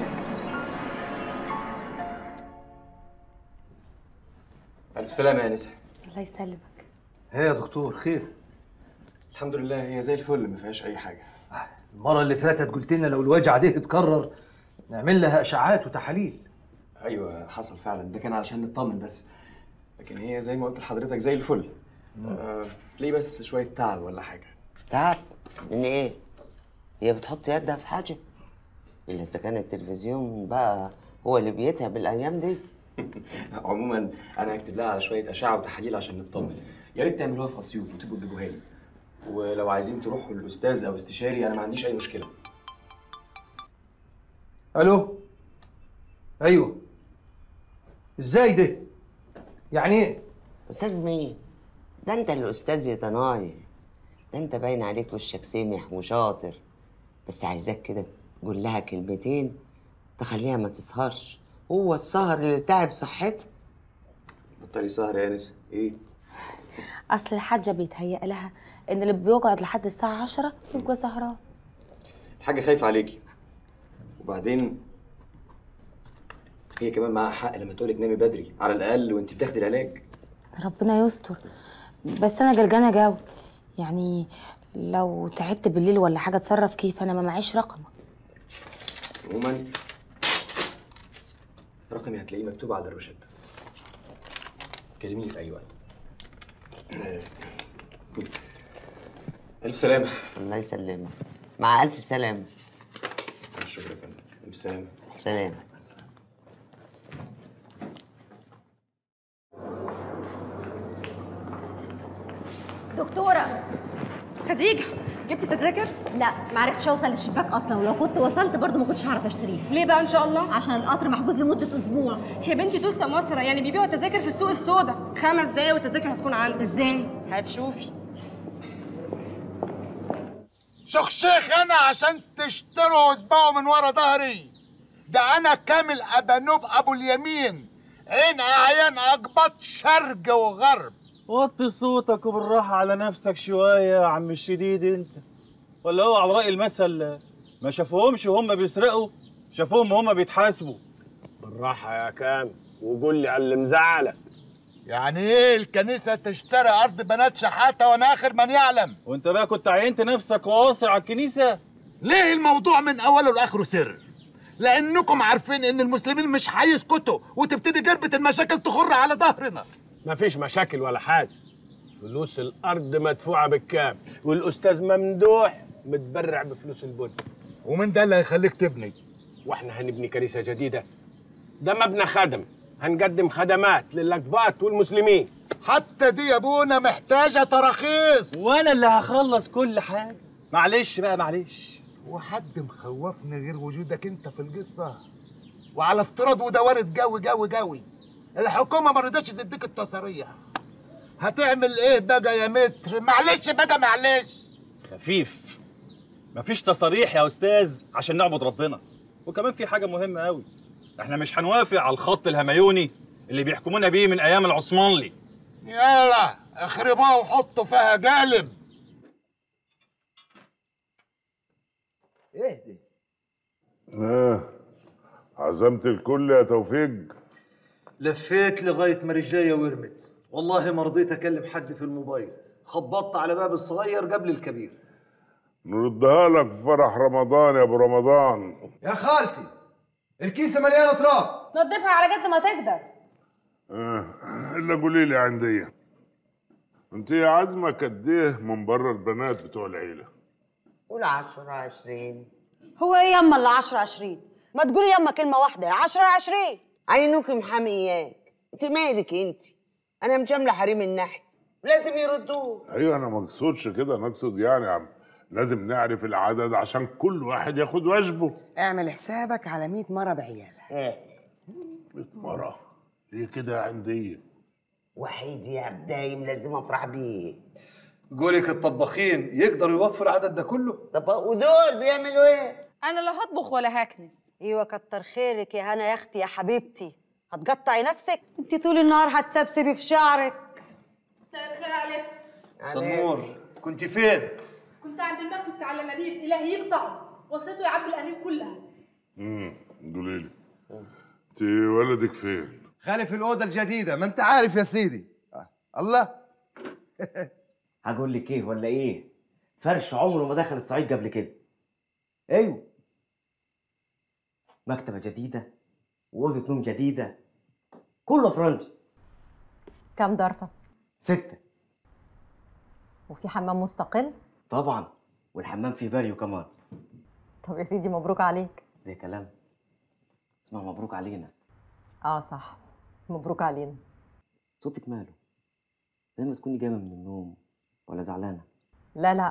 الف سلامه يا نسا الله يسلمك ايه يا دكتور خير الحمد لله هي زي الفل ما فيهاش اي حاجه المره اللي فاتت قلت لنا لو الوجع ده اتكرر نعمل لها اشعاعات وتحاليل ايوه حصل فعلا ده كان علشان نطمن بس لكن هي زي ما قلت لحضرتك زي الفل آه، تلاقيه بس شويه تعب ولا حاجه تعب من ايه؟ هي بتحط يدها في حاجة إلا إذا كان التلفزيون بقى هو اللي بيتعب الأيام دي عموما انا هكتب لها على شويه اشعه وتحاليل عشان نطمن يا ريت تعملوها في اسيوط وتبقوا تجيبوها لي ولو عايزين تروحوا للاستاذ او استشاري انا ما عنديش اي مشكله الو ايوه ازاي ده يعني ايه استاذ مين ده انت الاستاذ يا ضناي ده انت باين عليك وشك سمح وشاطر بس عايزاك كده تقول لها كلمتين تخليها ما تسهرش هو السهر اللي تعب صحتها بطلي سهر يا انسه ايه اصل الحاجه بيتهيأ لها ان اللي بيقعد لحد الساعه 10 يبقى سهران الحاجه خايفه عليكي وبعدين هي كمان معاها حق لما تقولك نامي بدري على الاقل وانت بتاخدي العلاج ربنا يستر بس انا جلجانه جاوي يعني لو تعبت بالليل ولا حاجه اتصرف كيف انا ما معيش رقمك عموما رقمي هتلاقيه مكتوب على الروشته كلميني في اي وقت الف سلامه الله يسلمك مع الف سلامه الف شكر يا فندم الف سلامه سلام دكتورة خديجة جبت التذاكر؟ لا ما عرفتش اوصل للشباك اصلا ولو كنت وصلت برضه ما كنتش هعرف اشتريه ليه بقى ان شاء الله؟ عشان القطر محجوز لمدة اسبوع يا بنتي دول سماسرة يعني بيبيعوا التذاكر في السوق السوداء خمس دقايق والتذاكر هتكون عندك ازاي؟ هتشوفي شيخ شيخ انا عشان تشتروا وتباعوا من ورا ظهري ده انا كامل ابانوب ابو اليمين عين اعيان اقبط شرق وغرب وطي صوتك وبالراحة على نفسك شوية يا عم الشديد انت ولا هو على رأي المثل ما شافوهمش وهم بيسرقوا شافوهم وهم بيتحاسبوا بالراحه يا كامل وقول لي على اللي مزعلك يعني ايه الكنيسه تشتري ارض بنات شحاته وانا اخر من يعلم وانت بقى كنت عينت نفسك واصي على الكنيسة ليه الموضوع من اوله لاخره سر لانكم عارفين ان المسلمين مش هيسكتوا وتبتدي جربة المشاكل تخر على ظهرنا مفيش مشاكل ولا حاجه فلوس الارض مدفوعه بالكامل والاستاذ ممدوح متبرع بفلوس البن ومن ده اللي هيخليك تبني واحنا هنبني كنيسه جديده ده مبنى خدم هنقدم خدمات للاقباط والمسلمين حتى دي يا ابونا محتاجه تراخيص وانا اللي هخلص كل حاجة معلش بقى معلش وحد مخوفني غير وجودك انت في القصه وعلى افتراض وده وارد جوي جوي جوي الحكومه ما رضتش تديك التصاريح هتعمل ايه بقى يا متر معلش بقى معلش خفيف مفيش تصاريح يا استاذ عشان نعبد ربنا وكمان في حاجه مهمه قوي احنا مش هنوافق على الخط الهميوني اللي بيحكمونا بيه من ايام العثمانلي يلا اخربوها وحطوا فيها جالب ايه ده اه عزمت الكل يا توفيق لفيت لغايه ما رجليا ورمت والله ما رضيت اكلم حد في الموبايل خبطت على باب الصغير قبل الكبير نردها لك في فرح رمضان يا ابو رمضان يا خالتي الكيسه مليانه تراب نضفها على قد ما تقدر اه الا قولي لي عندي انت يا عزمه قد ايه من بره البنات بتوع العيله قول 10 20 هو ايه يما اللي 10 20 ما تقولي يما كلمه واحده 10 20 عينوك محامياك انت مالك انت انا مجامله حريم النحل لازم يردوه ايوه انا ما اقصدش كده انا اقصد يعني عم لازم نعرف العدد عشان كل واحد ياخد واجبه اعمل حسابك على 100 مره بعيالها ايه 100 مره ليه كده عندي وحيد يا دايم لازم افرح بيه قولك الطباخين يقدروا يوفر العدد ده كله طب ودول بيعملوا ايه انا لا هطبخ ولا هكنس ايوه كتر خيرك يا هنا يا اختي يا حبيبتي هتقطعي نفسك انت طول النهار هتسبسبي في شعرك مساء الخير عليكم سنور كنت فين كنت عند المكتب بتاع الانابيب الهي يقطع وصيته يعبي الانابيب كلها امم قولي لي انت ولدك فين خالي في الاوضه الجديده ما انت عارف يا سيدي آه. الله هقول لك ايه ولا ايه فرش عمره ما دخل الصعيد قبل كده ايوه مكتبه جديده واوضه نوم جديده كله فرنجي كام ضرفة؟ ستة وفي حمام مستقل؟ طبعا والحمام فيه فاريو كمان طب يا سيدي مبروك عليك ده كلام اسمها مبروك علينا اه صح مبروك علينا صوتك ماله زي ما تكوني جايه من النوم ولا زعلانه لا لا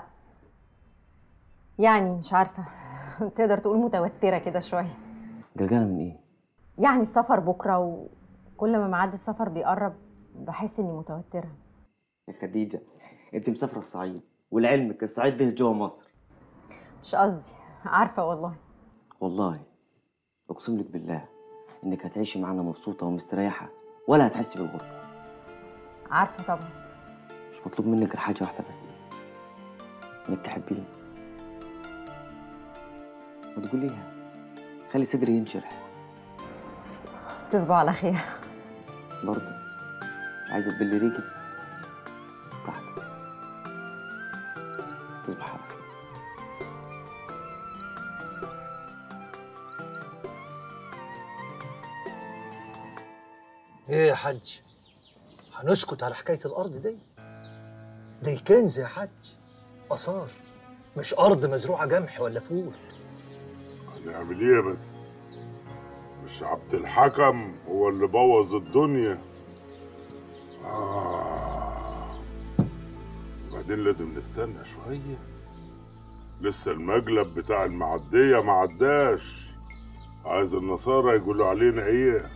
يعني مش عارفة تقدر تقول متوترة كده شوية جلجانه من ايه يعني السفر بكرة و... كل ما ميعاد السفر بيقرب بحس اني متوتره يا خديجه انت مسافره الصعيد ولعلمك الصعيد ده جوه مصر مش قصدي عارفه والله والله اقسم لك بالله انك هتعيشي معانا مبسوطه ومستريحه ولا هتحسي بالغربه عارفه طبعا مش مطلوب منك غير حاجه واحده بس انك تحبيني وتقوليها خلي صدري ينشرح تصبحوا على خير برضه عايزه تبلي ريقي براحتك تصبح على خير ايه يا حاج هنسكت على حكايه الارض دي دي كنز يا حاج اثار مش ارض مزروعه جمح ولا فول هنعمل ايه بس مش عبد الحكم هو اللي بوظ الدنيا آه. بعدين لازم نستنى شوية لسه المجلب بتاع المعدية ما عداش عايز النصارى يقولوا علينا ايه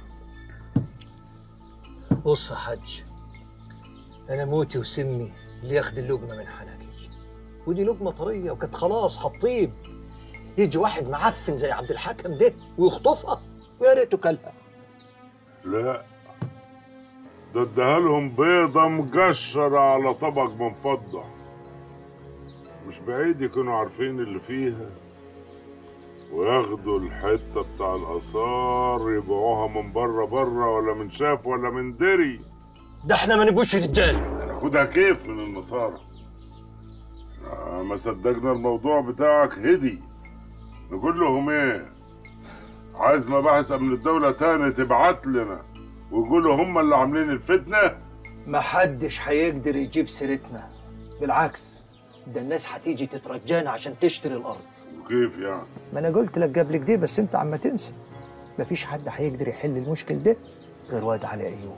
بص يا حاج انا موتي وسمي اللي ياخد اللقمه من حنكي ودي لقمه طريه وكانت خلاص هتطيب يجي واحد معفن زي عبد الحكم ده ويخطفها ويا ريته كلها لا ده اداها لهم بيضة مقشرة على طبق من فضة مش بعيد يكونوا عارفين اللي فيها وياخدوا الحتة بتاع الآثار يبيعوها من بره بره ولا من شاف ولا من دري ده احنا ما نبقوش رجال هناخدها كيف من النصارى آه، ما صدقنا الموضوع بتاعك هدي نقول لهم ايه عايز مباحث امن الدولة تاني تبعت لنا ويقولوا هم اللي عاملين الفتنة ما حدش هيقدر يجيب سيرتنا بالعكس ده الناس هتيجي تترجانا عشان تشتري الارض وكيف يعني ما انا قلت لك قبل كده بس انت عم تنسى مفيش حد هيقدر يحل المشكل ده غير واد علي ايوب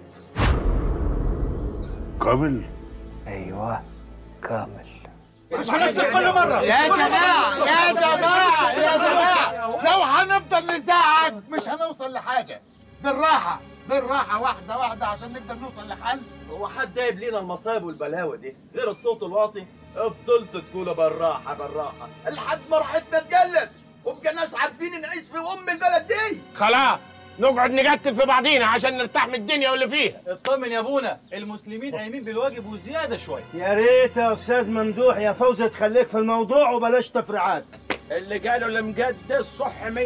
كامل ايوه كامل مش هنسكت كل مرة يا جماعة يا جماعة يا جماعة لو هنفضل نزعق مش هنوصل لحاجة بالراحة بالراحة واحدة واحدة عشان نقدر نوصل لحل هو حد جايب لينا المصايب والبلاوي دي غير الصوت الواطي فضلت تقولوا بالراحه بالراحه لحد ما راحتنا تقلب وبقى ناس عارفين نعيش في ام البلد دي خلاص نقعد نقتل في بعضينا عشان نرتاح من الدنيا واللي فيها اطمن يا ابونا المسلمين قايمين بالواجب وزياده شويه يا ريت يا استاذ ممدوح يا فوزي تخليك في الموضوع وبلاش تفريعات اللي قالوا المجد الصح 100%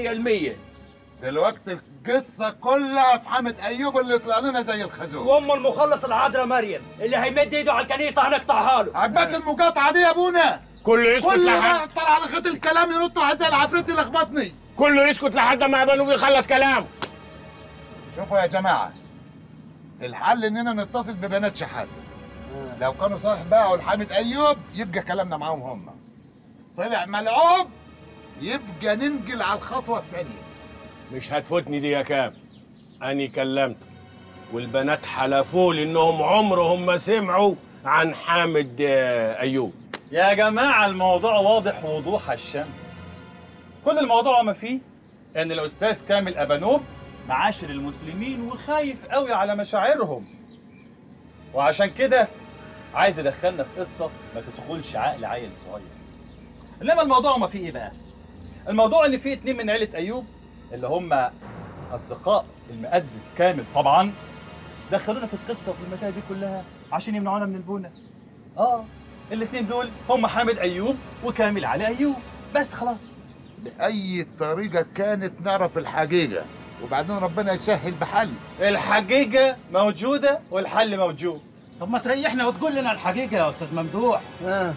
دلوقتي القصة كلها في حامد أيوب اللي طلع لنا زي الخازوق وام المخلص العذراء مريم اللي هيمد ايده على الكنيسه هنقطعها له عجبك المقاطعة دي يا ابونا كله يسكت كل ما لحد اقطع على خيط الكلام ينطوا على زي العفريت اللي لخبطني كله يسكت لحد ما بنو بيخلص كلامه شوفوا يا جماعة الحل اننا نتصل ببنات شحاتة لو كانوا صالح باعوا لحامد ايوب يبقى كلامنا معاهم هم طلع ملعوب يبقى ننقل على الخطوة الثانية مش هتفوتني دي يا كام اني كلمت والبنات حلفوا لي انهم عمرهم ما سمعوا عن حامد آه، ايوب يا جماعه الموضوع واضح وضوح الشمس كل الموضوع ما فيه ان الاستاذ كامل ابانوب معاشر المسلمين وخايف قوي على مشاعرهم وعشان كده عايز يدخلنا في قصه ما تدخلش عقل عيل صغير انما الموضوع ما فيه ايه بقى الموضوع ان فيه اتنين من عيله ايوب اللي هم اصدقاء المقدس كامل طبعا دخلونا في القصه وفي المتاهه دي كلها عشان يمنعونا من البونه اه الاتنين دول هم حامد ايوب وكامل علي ايوب بس خلاص بأي طريقة كانت نعرف الحقيقة وبعدين ربنا يسهل بحل الحقيقه موجوده والحل موجود طب ما تريحنا وتقول لنا الحقيقه يا استاذ ممدوح آه.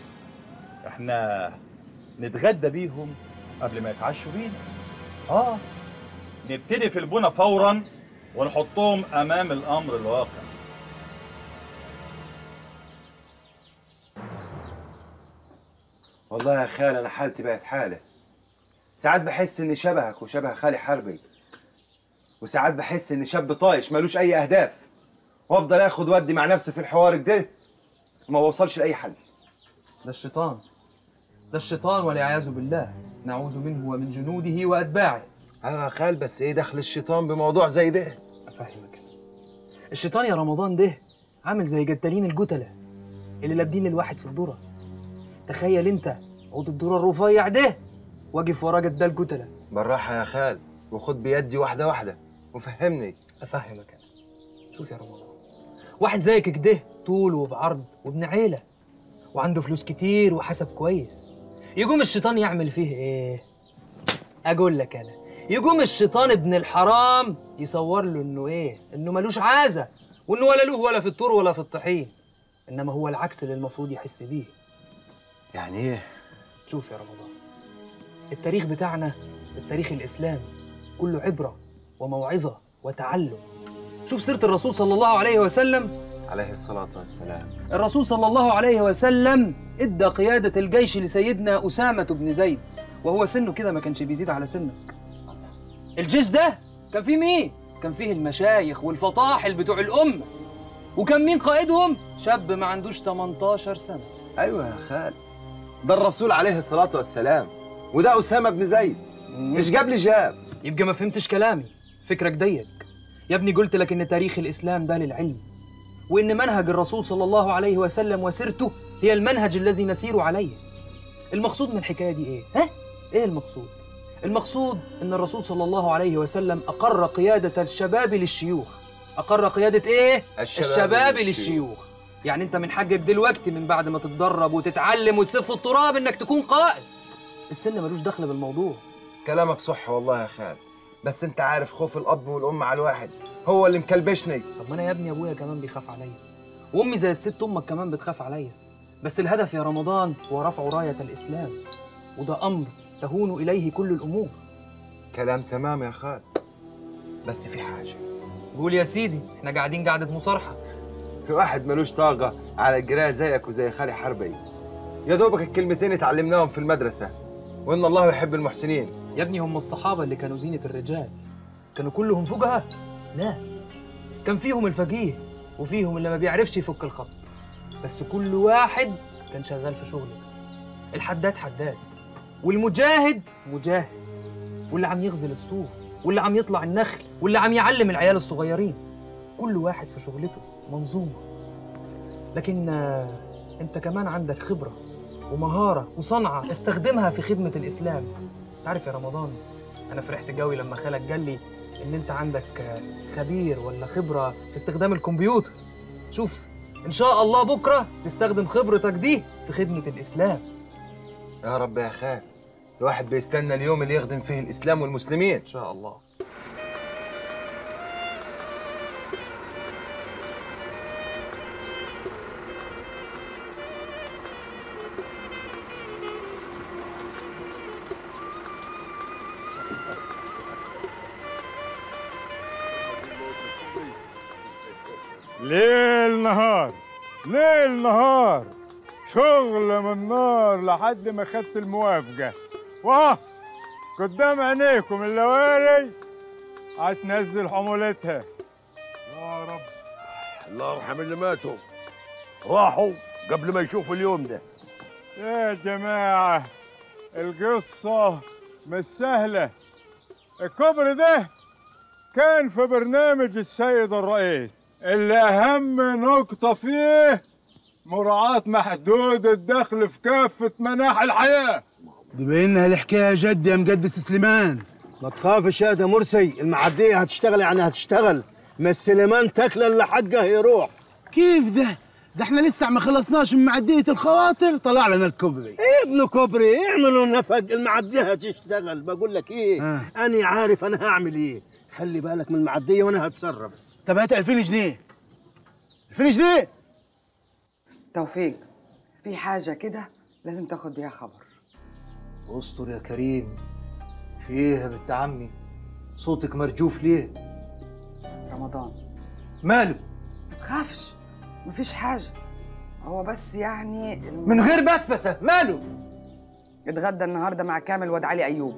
احنا نتغدى بيهم قبل ما يتعشوا بينا اه نبتدي في البنا فورا ونحطهم امام الامر الواقع والله يا خال انا حالتي بقت حاله ساعات بحس اني شبهك وشبه خالي حربي وساعات بحس اني شاب طايش ملوش اي اهداف وافضل اخد ودي مع نفسي في الحوار ده وما بوصلش لاي حل ده الشيطان ده الشيطان والعياذ بالله نعوذ منه ومن جنوده واتباعه ايوه يا خال بس ايه دخل الشيطان بموضوع زي ده افهمك الشيطان يا رمضان ده عامل زي جدالين الجتلة اللي لابدين للواحد في الذرة تخيل انت عود الذرة الرفيع ده واقف ورا جدال جتلة بالراحة يا خال وخد بيدي واحدة واحدة وفهمني افهمك انا شوف يا رمضان واحد زيك كده طول وبعرض وابن عيلة وعنده فلوس كتير وحسب كويس يقوم الشيطان يعمل فيه ايه اقول لك انا يقوم الشيطان ابن الحرام يصور له انه ايه انه ملوش عازة وانه ولا له ولا في الطور ولا في الطحين انما هو العكس اللي المفروض يحس بيه يعني ايه شوف يا رمضان التاريخ بتاعنا التاريخ الإسلامي كله عبرة وموعظة وتعلم شوف سيرة الرسول صلى الله عليه وسلم عليه الصلاة والسلام الرسول صلى الله عليه وسلم ادى قيادة الجيش لسيدنا أسامة بن زيد وهو سنه كده ما كانش بيزيد على سنك الجيش ده كان فيه مين؟ كان فيه المشايخ والفطاحل بتوع الأمة وكان مين قائدهم؟ شاب ما عندوش 18 سنة ايوه يا خال ده الرسول عليه الصلاة والسلام وده أسامة بن زيد مش جاب لي جاب يبقى ما فهمتش كلامي فكرك ضيق يا ابني قلت لك ان تاريخ الاسلام ده للعلم وان منهج الرسول صلى الله عليه وسلم وسيرته هي المنهج الذي نسير عليه المقصود من الحكايه دي ايه ها ايه المقصود المقصود ان الرسول صلى الله عليه وسلم اقر قياده الشباب للشيوخ اقر قياده ايه الشباب الشباب للشيوخ. للشيوخ يعني انت من حقك دلوقتي من بعد ما تتدرب وتتعلم وتسف التراب انك تكون قائد السن ملوش دخل بالموضوع كلامك صح والله يا خال بس انت عارف خوف الاب والام على الواحد هو اللي مكلبشني طب ما انا يا ابني ابويا كمان بيخاف عليا وامي زي الست امك كمان بتخاف عليا بس الهدف يا رمضان هو رفع رايه الاسلام وده امر تهون اليه كل الامور كلام تمام يا خال بس في حاجة قول يا سيدي احنا قاعدين قعده مصارحه في واحد ملوش طاقة على القراءة زيك وزي خالي حربي يا دوبك الكلمتين اتعلمناهم في المدرسة وإن الله يحب المحسنين يا ابني هم الصحابه اللي كانوا زينه الرجال كانوا كلهم فقهاء لا كان فيهم الفقيه وفيهم اللي ما بيعرفش يفك الخط بس كل واحد كان شغال في شغله الحداد حداد والمجاهد مجاهد واللي عم يغزل الصوف واللي عم يطلع النخل واللي عم يعلم العيال الصغيرين كل واحد في شغلته منظومة لكن آه، انت كمان عندك خبرة ومهارة وصنعة استخدمها في خدمة الإسلام تعرف يا رمضان أنا فرحت قوي لما خالك قال لي إن أنت عندك آه، خبير ولا خبرة في استخدام الكمبيوتر شوف إن شاء الله بكرة تستخدم خبرتك دي في خدمة الإسلام يا رب يا خال الواحد بيستنى اليوم اللي يخدم فيه الإسلام والمسلمين إن شاء الله ليل نهار ليل نهار شغل من نار لحد ما خدت الموافقة واه قدام عينيكم اللواري هتنزل حمولتها يا رب الله يرحم اللي ماتوا راحوا قبل ما يشوفوا اليوم ده يا جماعة القصة مش سهلة الكوبري ده كان في برنامج السيد الرئيس اللي أهم نقطة فيه مراعاة محدود الدخل في كافة مناحي الحياة دي بينها الحكايه جد يا مقدس سليمان ما تخافش يا ده مرسي المعديه هتشتغل يعني هتشتغل ما سليمان تاكل الا حقه يروح كيف ده؟ ده احنا لسه ما خلصناش من معديه الخواطر طلع لنا الكوبري ايه ابن كوبري اعملوا نفق المعديه هتشتغل بقول لك ايه آه. انا عارف انا هعمل ايه خلي بالك من المعديه وانا هتصرف طب هات 2000 جنيه 2000 جنيه توفيق في حاجة كده لازم تاخد بيها خبر استر يا كريم في ايه يا بنت عمي صوتك مرجوف ليه رمضان ماله تخافش مفيش حاجة هو بس يعني الم- من غير بسبسه ماله اتغدى النهارده مع كامل واد علي ايوب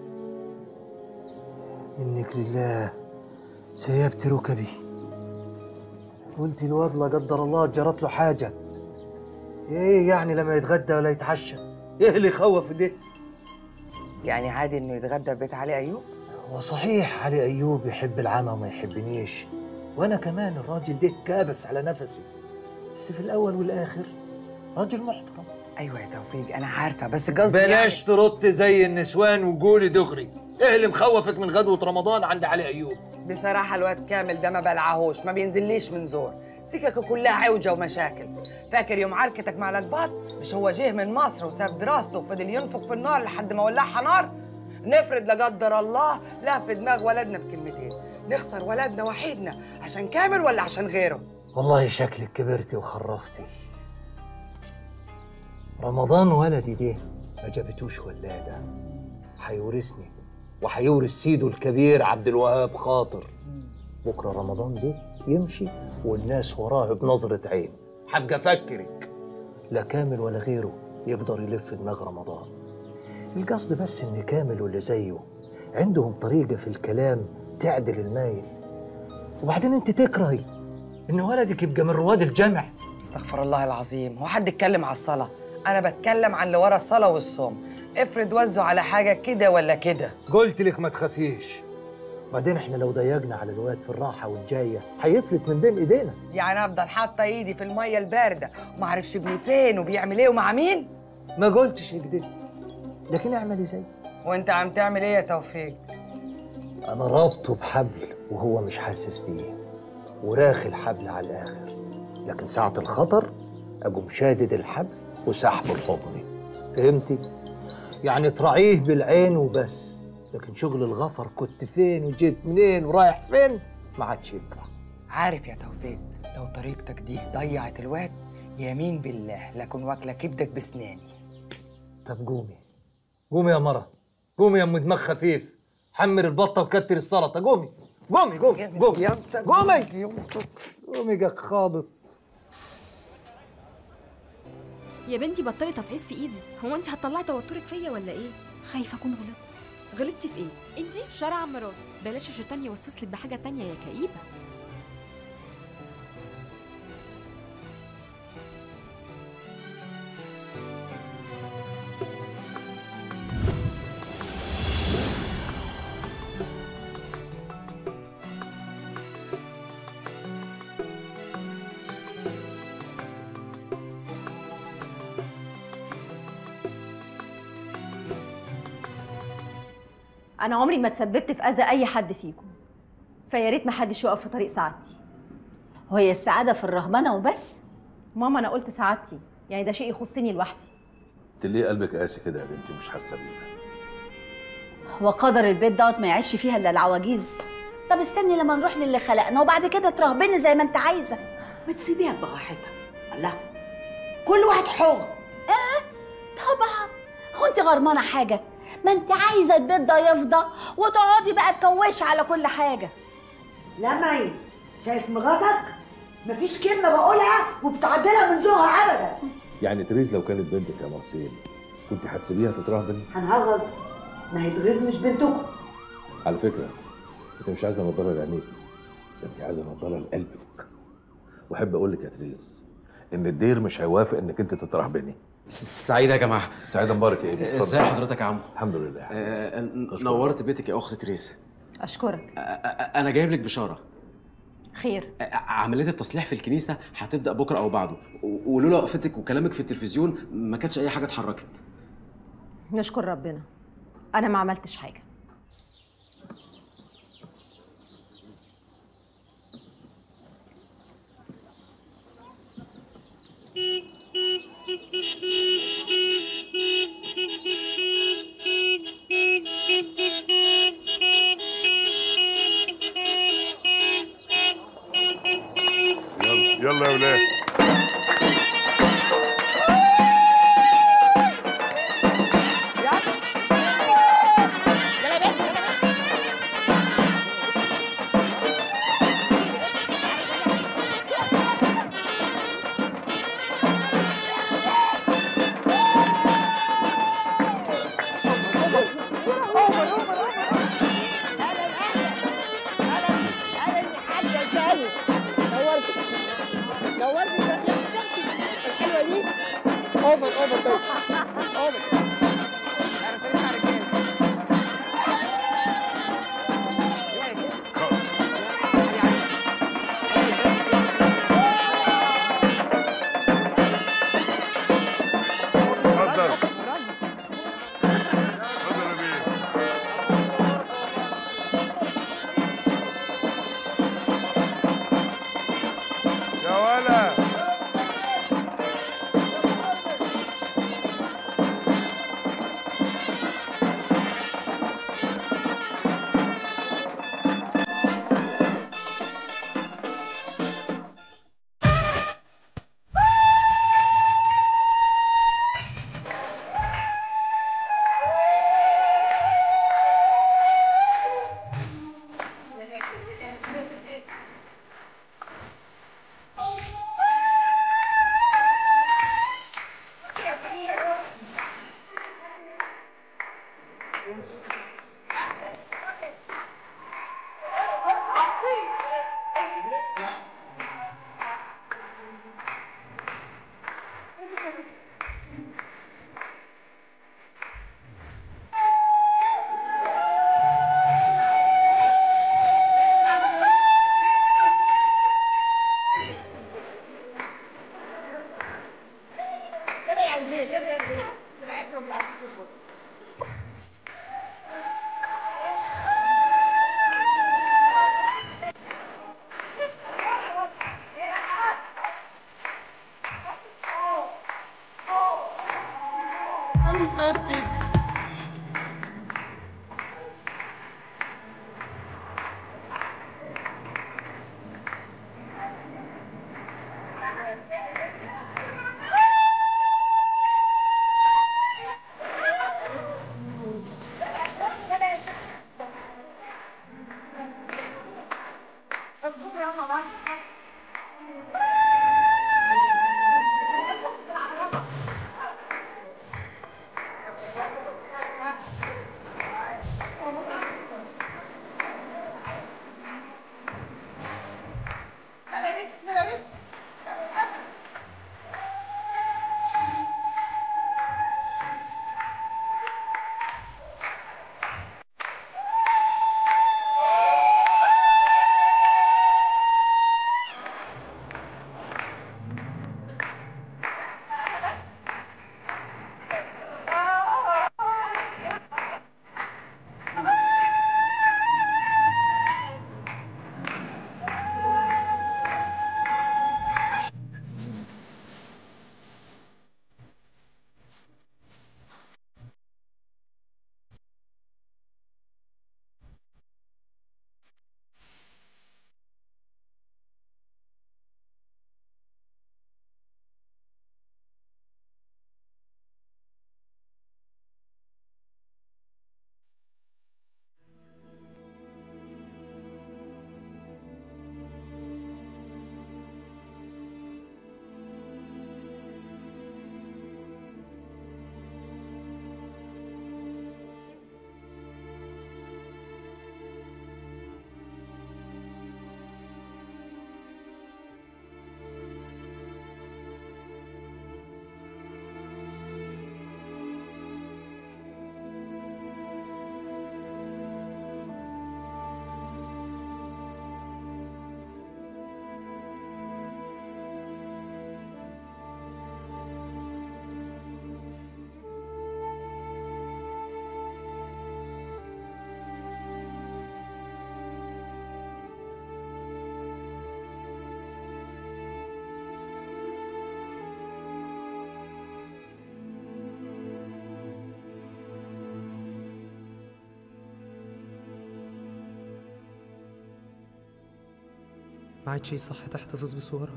منك لله سيبت ركبي قلت الواد لا قدر الله جرت له حاجه ايه يعني لما يتغدى ولا يتعشى ايه اللي يخوف ده يعني عادي انه يتغدى في بيت علي ايوب هو صحيح علي ايوب يحب العمى وما يحبنيش وانا كمان الراجل ده كابس على نفسي بس في الاول والاخر راجل محترم ايوه يا توفيق انا عارفه بس قصدي بلاش ترد زي النسوان وقولي دغري ايه اللي مخوفك من غدوة رمضان عند علي ايوب يعني بصراحه الواد كامل ده ما بلعهوش ما بينزليش من زور سككه كلها عوجه ومشاكل فاكر يوم عركتك مع الاقباط مش هو جه من مصر وساب دراسته وفضل ينفخ في النار لحد ما ولعها نار نفرض لا قدر الله لا في دماغ ولدنا بكلمتين نخسر ولدنا وحيدنا عشان كامل ولا عشان غيره والله شكلك كبرتي وخرفتي رمضان ولدي ده ما جابتوش ولاده هيورثني وهيورث سيده الكبير عبد الوهاب خاطر بكره رمضان ده يمشي والناس وراه بنظرة عين حابقى افكرك لا كامل ولا غيره يقدر يلف دماغ رمضان القصد بس ان كامل واللي زيه عندهم طريقة في الكلام تعدل المايل وبعدين انت تكرهي ان ولدك يبقى من رواد الجمع استغفر الله العظيم هو حد اتكلم على الصلاه انا بتكلم عن اللي ورا الصلاه والصوم افرض وزوا على حاجه كده ولا كده قلت لك ما تخافيش بعدين احنا لو ضيقنا على الواد في الراحة والجاية هيفلت من بين ايدينا يعني افضل حاطه ايدي في الميه البارده وما اعرفش ابني فين وبيعمل ايه ومع مين ما قلتش كده لكن اعملي زي وانت عم تعمل ايه يا توفيق انا رابطه بحبل وهو مش حاسس بيه وراخي الحبل على الاخر لكن ساعة الخطر اقوم شادد الحبل وسحبه لحضني فهمتي؟ يعني تراعيه بالعين وبس لكن شغل الغفر كنت فين وجيت منين ورايح فين ما عادش ينفع عارف يا توفيق لو طريقتك دي ضيعت الواد يمين بالله لكن واكله كبدك بسناني طب قومي قومي يا مرة قومي يا ام دماغ خفيف حمر البطه وكتر السلطه قومي قومي قومي قومي قومي قومي جاك خابط يا بنتي بطلي تفعيص في ايدي هو انت هتطلعي توترك فيا ولا ايه خايفه اكون غلطت غلطتي في ايه انت شرع مراد بلاش الشيطان يوسوس لك بحاجه تانية يا كئيبه انا عمري ما تسببت في اذى اي حد فيكم فيا ريت ما حدش يقف في طريق سعادتي وهي السعاده في الرهبنه وبس ماما انا قلت سعادتي يعني ده شيء يخصني لوحدي انت ليه قلبك قاسي كده يا بنتي مش حاسه بينا وقدر البيت دوت ما يعيش فيها الا العواجيز طب استني لما نروح للي خلقنا وبعد كده ترهبني زي ما انت عايزه ما تسيبيها براحتها الله كل واحد حر اه طبعا هو انت غرمانه حاجه ما انت عايزه البيت ده يفضى وتقعدي بقى تكوشي على كل حاجه لا مي شايف مراتك مفيش كلمه بقولها وبتعدلها من ذوقها ابدا يعني تريز لو كانت بنتك يا مارسيل كنت هتسيبيها تترهبن هنهرج ما هي تغيظ مش بنتكم على فكره انت مش عايزه نضاره لعينيك ده انت عايزه نضاره لقلبك واحب اقول لك يا تريز ان الدير مش هيوافق انك انت تترهبني سعيد يا جماعه سعيد مبارك يا ابني اتفضل. ازاي حضرتك يا عمو الحمد لله آه، نورت بيتك يا اخت تريز اشكرك آه، آه، انا جايب لك بشاره خير آه، عمليه التصليح في الكنيسه هتبدا بكره او بعده و- ولولا وقفتك وكلامك في التلفزيون ما كانتش اي حاجه اتحركت نشكر ربنا انا ما عملتش حاجه يلا يلا يا ولاد اوفر اوفر اوفر ما عادش يصح تحتفظ بصورها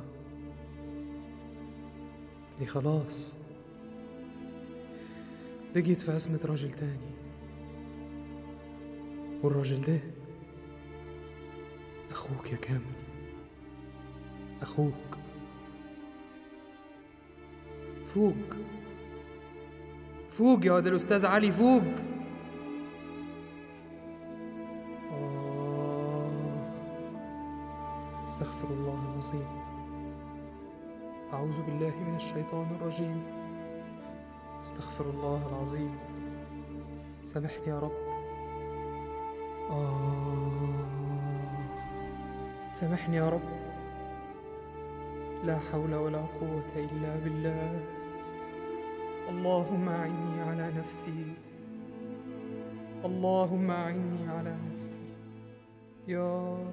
دي خلاص بقيت في عصمة راجل تاني والراجل ده أخوك يا كامل أخوك فوق فوق يا واد الأستاذ علي فوق آه. استغفر الله العظيم أعوذ بالله من الشيطان الرجيم استغفر الله العظيم سامحني يا رب آه سامحني يا رب لا حول ولا قوة إلا بالله اللهم أعني على نفسي اللهم أعني على نفسي يا رب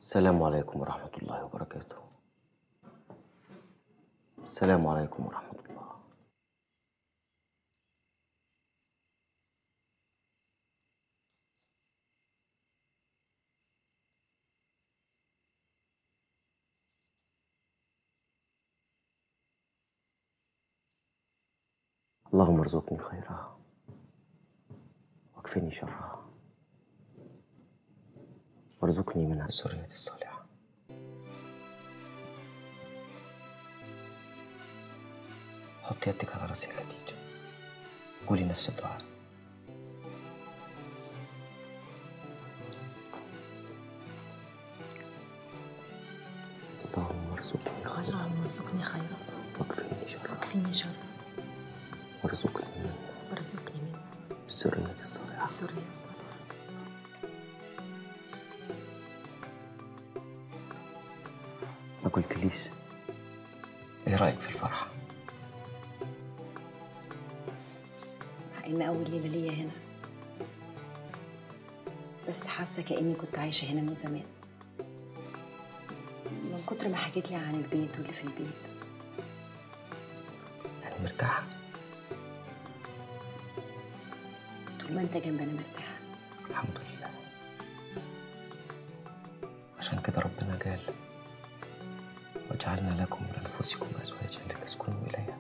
السلام عليكم ورحمة الله وبركاته السلام عليكم ورحمة الله اللهم ارزقني خيرها واكفني شرها وارزقني منها الذرية الصالحة حط يدك على راسي يا خديجة قولي نفس الدعاء اللهم ارزقني خيرا اللهم ارزقني خيرا واكفني شرها واكفني شرا وارزقني منها وارزقني منه الذرية الصالحة الذرية الصالحة ما قلتليش ايه رأيك في الفرحة؟ مع ان اول ليله ليا هنا بس حاسه كاني كنت عايشه هنا من زمان من كتر ما حكيت لي عن البيت واللي في البيت يعني مرتاحة طول ما انت جنبنا مرتاحه الحمد لله عشان كده ربنا قال وجعلنا لكم من أنفسكم أزواجا لتسكنوا إليها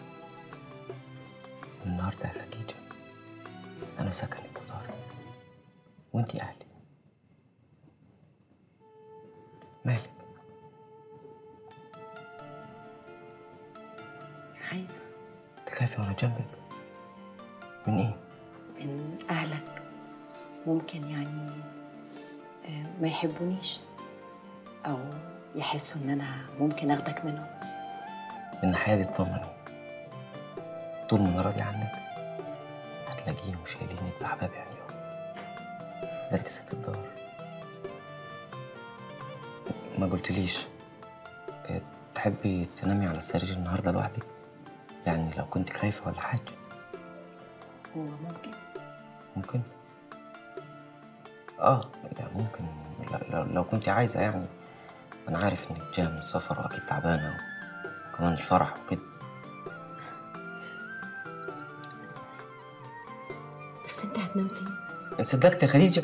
من النهاردة يا خديجة أنا سكنك ودارك وأنتي أهلي مالك خايفه أنت خايفة وأنا جنبك من إيه؟ من اهلك ممكن يعني آه، ما يحبونيش او يحسوا ان انا ممكن اخدك منهم من الناحية دي اطمني طول ما أنا راضي عنك هتلاقيهم شايلينك في حباب عينيهم ده أنت ست الدار ما قلتليش إيه، تحبي تنامي على السرير النهاردة لوحدك يعني لو كنت خايفة ولا حاجة هو ممكن ممكن اه يعني ممكن لو, لو, لو كنت عايزة يعني أنا عارف إنك جاية من السفر وأكيد تعبانة وكمان الفرح وكده بس انت هتنام فين انت صدقت يا خديجة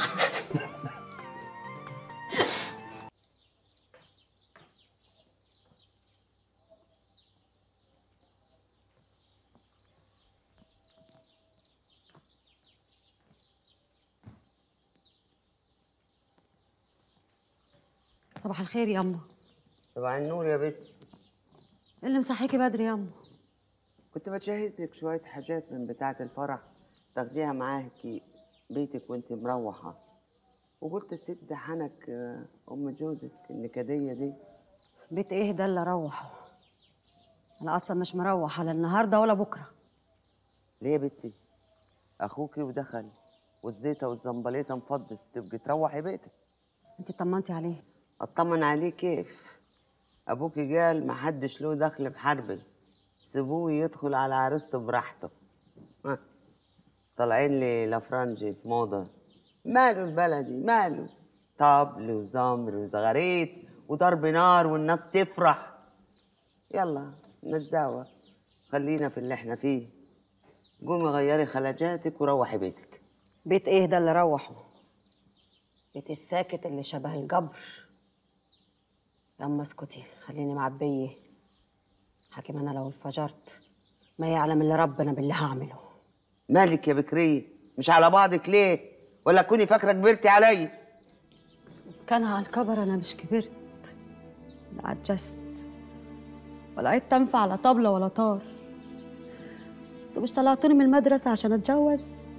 صباح الخير ياما صباح النور يا بنتي ايه اللي مصحيكي بدري ياما كنت بجهز لك شوية حاجات من بتاعة الفرح تاخديها معاكي بيتك وانت مروحة وقلت الست حنك آه، أم جوزك النكدية دي بيت ايه ده اللي اروحه انا اصلا مش مروحه لا النهارده ولا بكره ليه يا بنتي أخوكي ودخل والزيتة والزنبليطة انفضت تبقي تروحي بيتك انت طمنتي عليه اطمن عليه كيف ابوكي قال محدش له دخل بحربي سيبوه يدخل على عروسته براحته ها. طالعين لي لفرنجي في موضة ماله البلدي ماله طبل وزمر وزغاريت وضرب نار والناس تفرح يلا مش دعوة خلينا في اللي احنا فيه قومي غيري خلاجاتك وروحي بيتك بيت ايه ده اللي روحه بيت الساكت اللي شبه الجبر ياما اسكتي خليني معبيه حاكم انا لو انفجرت ما يعلم الا ربنا باللي هعمله مالك يا بكرية مش على بعضك ليه ولا كوني فاكرة كبرتي عليا كان على الكبر انا مش كبرت لا عجزت ولا عدت انفع لا طبلة ولا طار انتوا مش طلعتوني من المدرسة عشان اتجوز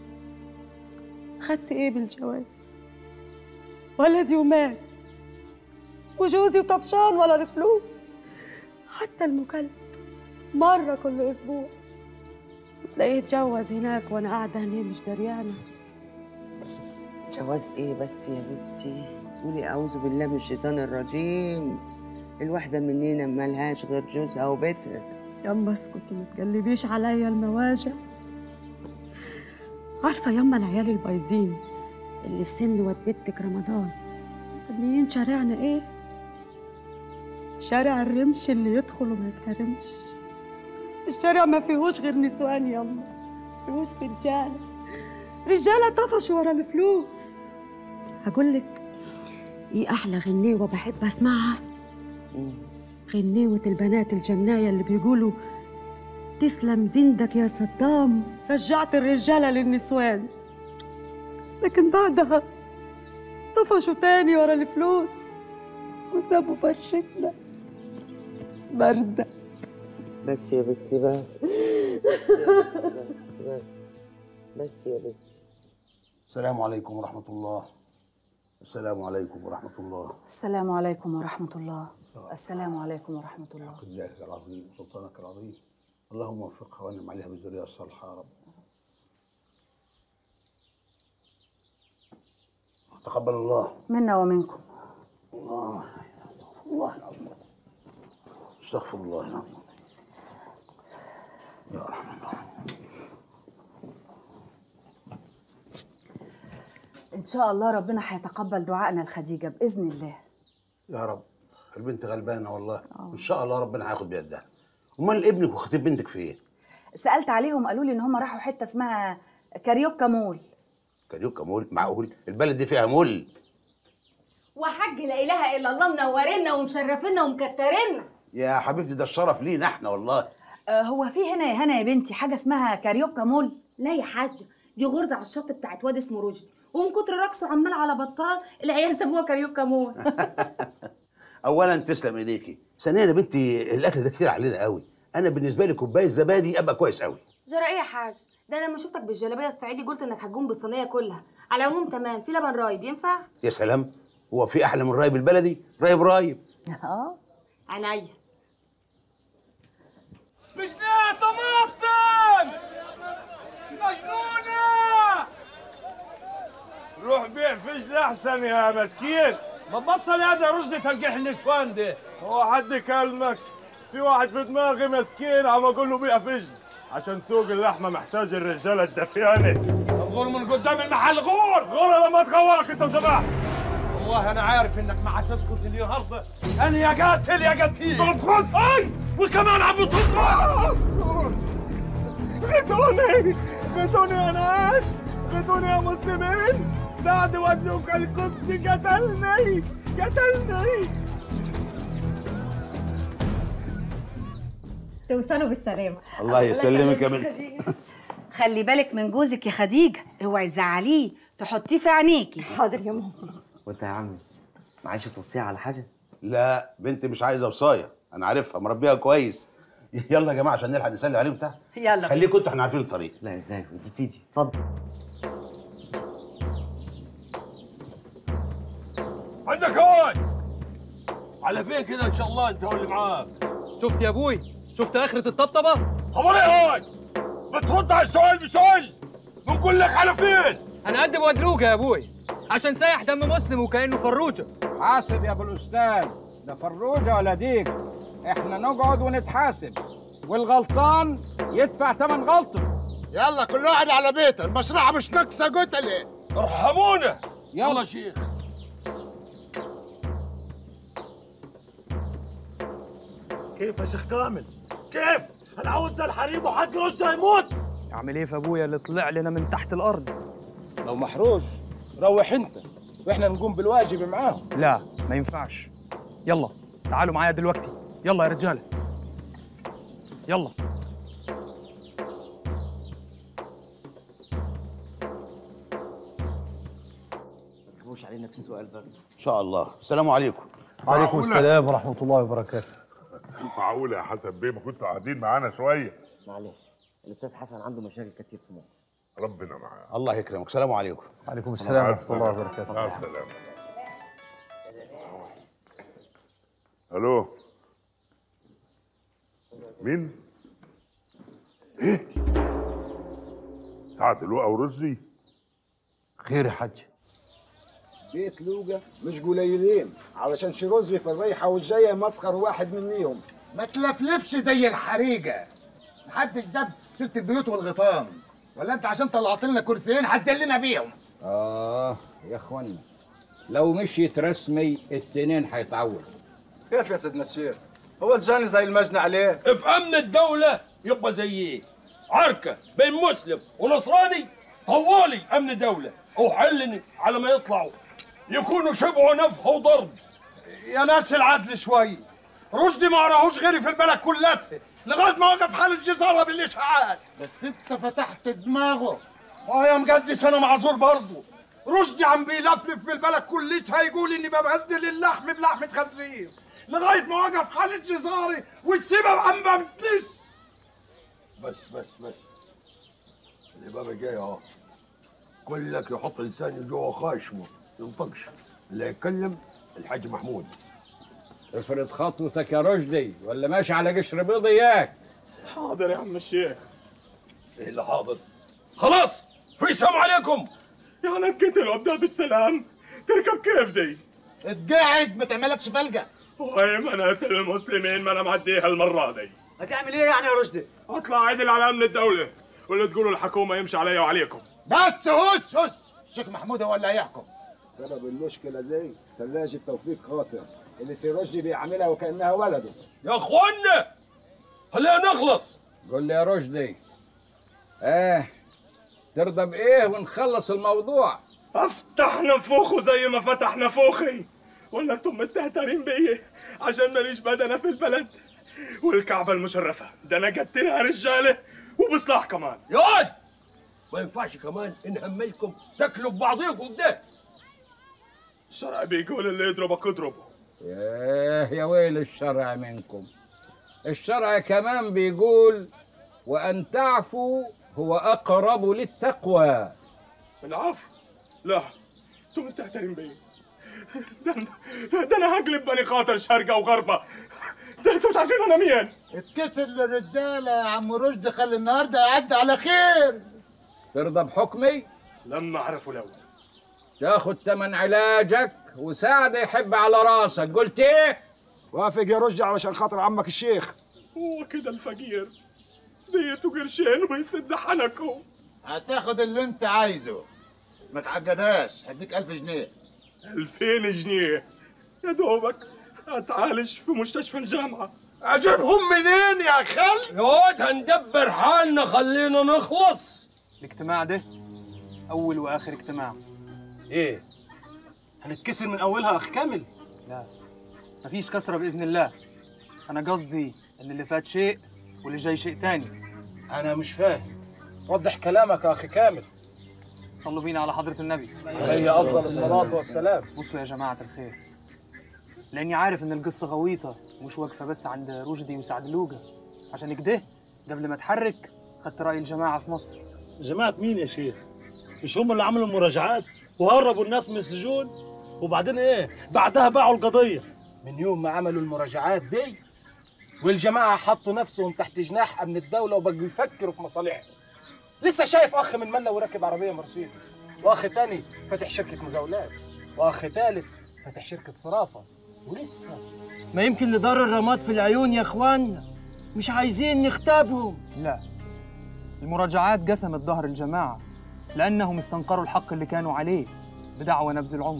خدت ايه بالجواز ولدي ومات وجوزي وطفشان ولا الفلوس حتى المكلف مرة كل أسبوع وتلاقيه اتجوز هناك وأنا قاعدة هنا مش دريانة جواز ايه بس يا بنتي قولي اعوذ بالله من الشيطان الرجيم الواحدة مننا ملهاش غير جوزها وبيتها يما اسكتي ما تقلبيش عليا المواجع عارفة يما العيال البايظين اللي في سن واد بنتك رمضان مسميين شارعنا ايه شارع الرمش اللي يدخل وما يتحرمش الشارع ما فيهوش غير نسوان يلا ما فيهوش رجاله رجاله طفشوا ورا الفلوس هقول لك ايه احلى غنيوه بحب اسمعها غنيوه البنات الجنايه اللي بيقولوا تسلم زندك يا صدام رجعت الرجاله للنسوان لكن بعدها طفشوا تاني ورا الفلوس وسابوا فرشتنا باردة بس يا بنتي بس بس يا بنتي بس بس بس يا بنتي السلام عليكم ورحمة الله السلام عليكم ورحمة الله السلام عليكم ورحمة الله السلام عليكم ورحمة الله خذ جاهك العظيم سلطانك العظيم اللهم وفقها وانعم عليها بالذرية الصالحة يا رب تقبل الله منا ومنكم الله الله العظيم استغفر الله العظيم يا رحمن الرحيم إن شاء الله ربنا هيتقبل دعائنا لخديجة بإذن الله يا رب البنت غلبانة والله ان شاء الله ربنا هياخد بيدها امال ابنك وخطيب بنتك فين؟ سألت عليهم قالوا لي إن هم راحوا حتة اسمها كاريوكا مول كاريوكا مول معقول البلد دي فيها مول وحاج لا اله الا الله منورنا ومشرفينا ومكترنا يا حبيبتي ده الشرف لينا احنا والله آه هو في هنا يا هنا يا بنتي حاجة اسمها كاريوكا مول لا يا حاجه دي غرزه على الشط بتاعت واد اسمه رشدي ومن كتر رقصه عمال على بطال العيال سابوها كاريوكا مول اولا تسلم ايديكي ثانيا يا بنتي الاكل ده كتير علينا قوي انا بالنسبه لي كوبايه زبادي ابقى كويس قوي جرى ايه يا حاج ده أنا لما شفتك بالجلابيه الصعيدي قلت انك هتقوم بالصينيه كلها على العموم تمام في لبن رايب ينفع يا سلام هو في احلى من رايب البلدي رايب رايب اه عينيا مجنيه طماطم مجنونه روح بيع فجل احسن يا مسكين ما تبطل يا ده رشدي تلقيح النسوان ده هو حد كلمك في واحد في دماغي مسكين عم اقول له بيع فجل عشان سوق اللحمه محتاج الرجاله الدفيانه غور من قدام المحل غور غور لما تغورك انت وجماعه والله انا عارف انك ما هتسكت النهارده انا يا قاتل يا قتيل طب خد اي وكمان عم بتطلع غتوني غتوني يا ناس غتوني يا مسلمين سعد ودلوك القدس قتلني قتلني توصلوا بالسلامة الله يسلمك يا بنتي خلي بالك من جوزك يا خديجة اوعي تزعليه تحطيه في عينيكي حاضر يا ماما وانت يا عمي معيش توصيها على حاجه لا بنتي مش عايزه وصايه انا عارفها مربيها كويس يلا يا جماعه عشان نلحق نسلي عليهم بتاع يلا خليكم انتوا احنا عارفين الطريق لا ازاي ودي تيجي اتفضل عندك هون على فين كده ان شاء الله انت واللي معاك شفت يا ابوي شفت اخرة الطبطبة خبر ايه هون بترد على السؤال بسؤال بنقول لك على فين هنقدم ودلوجة يا ابوي عشان سايح دم مسلم وكأنه فروجة حاسب يا ابو الاستاذ ده فروجه ولا ديك احنا نقعد ونتحاسب والغلطان يدفع ثمن غلطه يلا كل واحد على بيته المشرعه مش ناقصه قتله ارحمونا يلا شيخ كيف يا شيخ كامل؟ كيف؟ انا عاوز زي الحريم وحق رشدي هيموت اعمل ايه في ابويا اللي طلع لنا من تحت الارض لو محروج روح انت واحنا نقوم بالواجب معاهم لا ما ينفعش يلا تعالوا معايا دلوقتي يلا يا رجاله يلا تجيبوش علينا في السؤال بقى ان شاء الله السلام عليكم وعليكم السلام ورحمه الله وبركاته معقول يا حسن بيه ما كنتوا قاعدين معانا شويه معلش الاستاذ حسن عنده مشاكل كتير في مصر ربنا معاه الله يكرمك السلام عليكم وعليكم السلام ورحمه الله وبركاته مع السلامه الو مين؟ ايه؟ سعد لؤى ورشدي خير يا حاج بيت لوجا مش قليلين علشان شيروزي في الريحه والجايه مسخر واحد منيهم ما تلفلفش زي الحريقه محدش جاب سيره البيوت والغيطان ولا انت عشان طلعت لنا كرسيين هتذلنا بيهم اه يا اخوانا لو مشيت رسمي التنين هيتعود كيف يا سيدنا الشيخ هو الجاني زي المجني عليه في امن الدوله يبقى زي ايه عركه بين مسلم ونصراني طوالي امن دوله وحلني على ما يطلعوا يكونوا شبعوا نفخ وضرب يا ناس العدل شوي رشدي ما راهوش غيري في البلد كلها لغايه ما وقف حال الجزاره بالاشاعات بس انت فتحت دماغه اه يا مقدس انا معذور برضه رشدي عم بيلفلف في البلد كلتها يقول اني ببدل اللحم بلحمه خنزير لغايه ما وقف حال الجزاري والسبب عم بفلس بس بس بس الإمام جاي اهو كلك يحط لسانه جوا خاشمه ينطقش اللي يتكلم الحاج محمود افرض خطوتك يا رشدي ولا ماشي على قشر بيض اياك حاضر يا عم الشيخ ايه اللي حاضر خلاص في سلام عليكم يعني انقتل وابدا بالسلام تركب كيف دي اتقاعد ما تعملكش فلقه وهي منعت المسلمين ما انا معديها المره دي هتعمل ايه يعني يا رشدي؟ اطلع عدل على امن الدوله ولا تقولوا الحكومه يمشي عليا وعليكم بس هس هس الشيخ محمود هو اللي هيحكم سبب المشكلة دي ثلاجة توفيق خاطر اللي سيرجي بيعملها وكأنها ولده يا اخوانا خلينا نخلص قول لي يا رشدي ايه ترضى بايه ونخلص الموضوع افتح نفوخه زي ما فتح نفوخي ولا انتم مستهترين بيا عشان ماليش بدنه في البلد والكعبه المشرفه ده انا قتلها رجاله وبصلاح كمان يا واد ما ينفعش كمان نهملكم تاكلوا في بعضيكم ده الشرع بيقول اللي يضربك اضربه ياه يا ويل الشرع منكم الشرع كمان بيقول وأن تعفوا هو أقرب للتقوى العفو لا انتم مستهترين بيا ده, أنا- ده انا هقلب بني خاطر شرقه وغربه ده انتم مش عارفين انا مين اتكسر للرجاله يا عم رشدي خلي النهارده يعدي على خير ترضى بحكمي لما اعرفوا الاول تاخد تمن علاجك وساعد يحب على راسك قلت ايه وافق يا رشدي علشان خاطر عمك الشيخ هو كده الفقير ديته قرشين ويسد حنكه هتاخد اللي انت عايزه ما تعقدهاش هديك ألف جنيه ألفين جنيه يا دوبك اتعالج في مستشفى الجامعة اجيبهم منين يا خل يا واد هندبر حالنا خلينا نخلص الاجتماع ده أول وآخر اجتماع ايه هنتكسر من أولها أخ كامل لا مفيش كسرة بإذن الله أنا قصدي إن اللي فات شيء واللي جاي شيء تاني أنا مش فاهم وضح كلامك يا أخي كامل صلوا بينا على حضرة النبي عليه أفضل الصلاة والسلام بصوا يا جماعة الخير لأني عارف إن القصة غويطة ومش واقفة بس عند رشدي وسعد لوجة عشان كده قبل ما أتحرك خدت رأي الجماعة في مصر جماعة مين يا شيخ؟ مش هم اللي عملوا مراجعات وهربوا الناس من السجون وبعدين ايه؟ بعدها باعوا القضية من يوم ما عملوا المراجعات دي والجماعة حطوا نفسهم تحت جناح أمن الدولة وبقوا يفكروا في مصالحهم لسه شايف أخ من ملا وراكب عربية مرسيدس وأخ تاني فاتح شركة مجاولات وأخ تالت فاتح شركة صرافة ولسه ما يمكن لدار الرماد في العيون يا اخوانا مش عايزين نختبهم لا المراجعات قسمت ظهر الجماعة لأنهم استنكروا الحق اللي كانوا عليه بدعوى نبذ العنف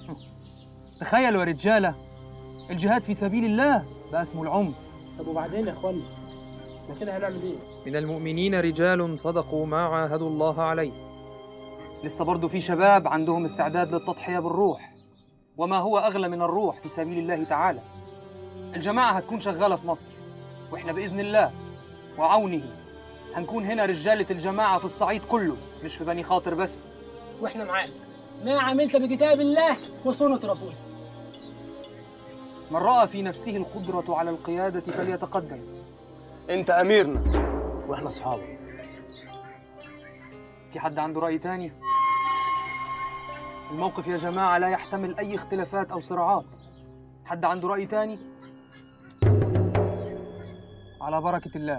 تخيلوا يا رجالة الجهاد في سبيل الله بقى اسمه العنف طب وبعدين يا اخوانا احنا كده هنعمل ايه؟ من المؤمنين رجال صدقوا ما عاهدوا الله عليه لسه برضه في شباب عندهم استعداد للتضحية بالروح وما هو أغلى من الروح في سبيل الله تعالى الجماعة هتكون شغالة في مصر وإحنا بإذن الله وعونه هنكون هنا رجالة الجماعة في الصعيد كله مش في بني خاطر بس واحنا معاك ما عملت بكتاب الله وسنة رسوله من رأى في نفسه القدرة على القيادة فليتقدم انت اميرنا واحنا اصحابك في حد عنده رأي تاني؟ الموقف يا جماعة لا يحتمل أي اختلافات أو صراعات حد عنده رأي تاني؟ على بركة الله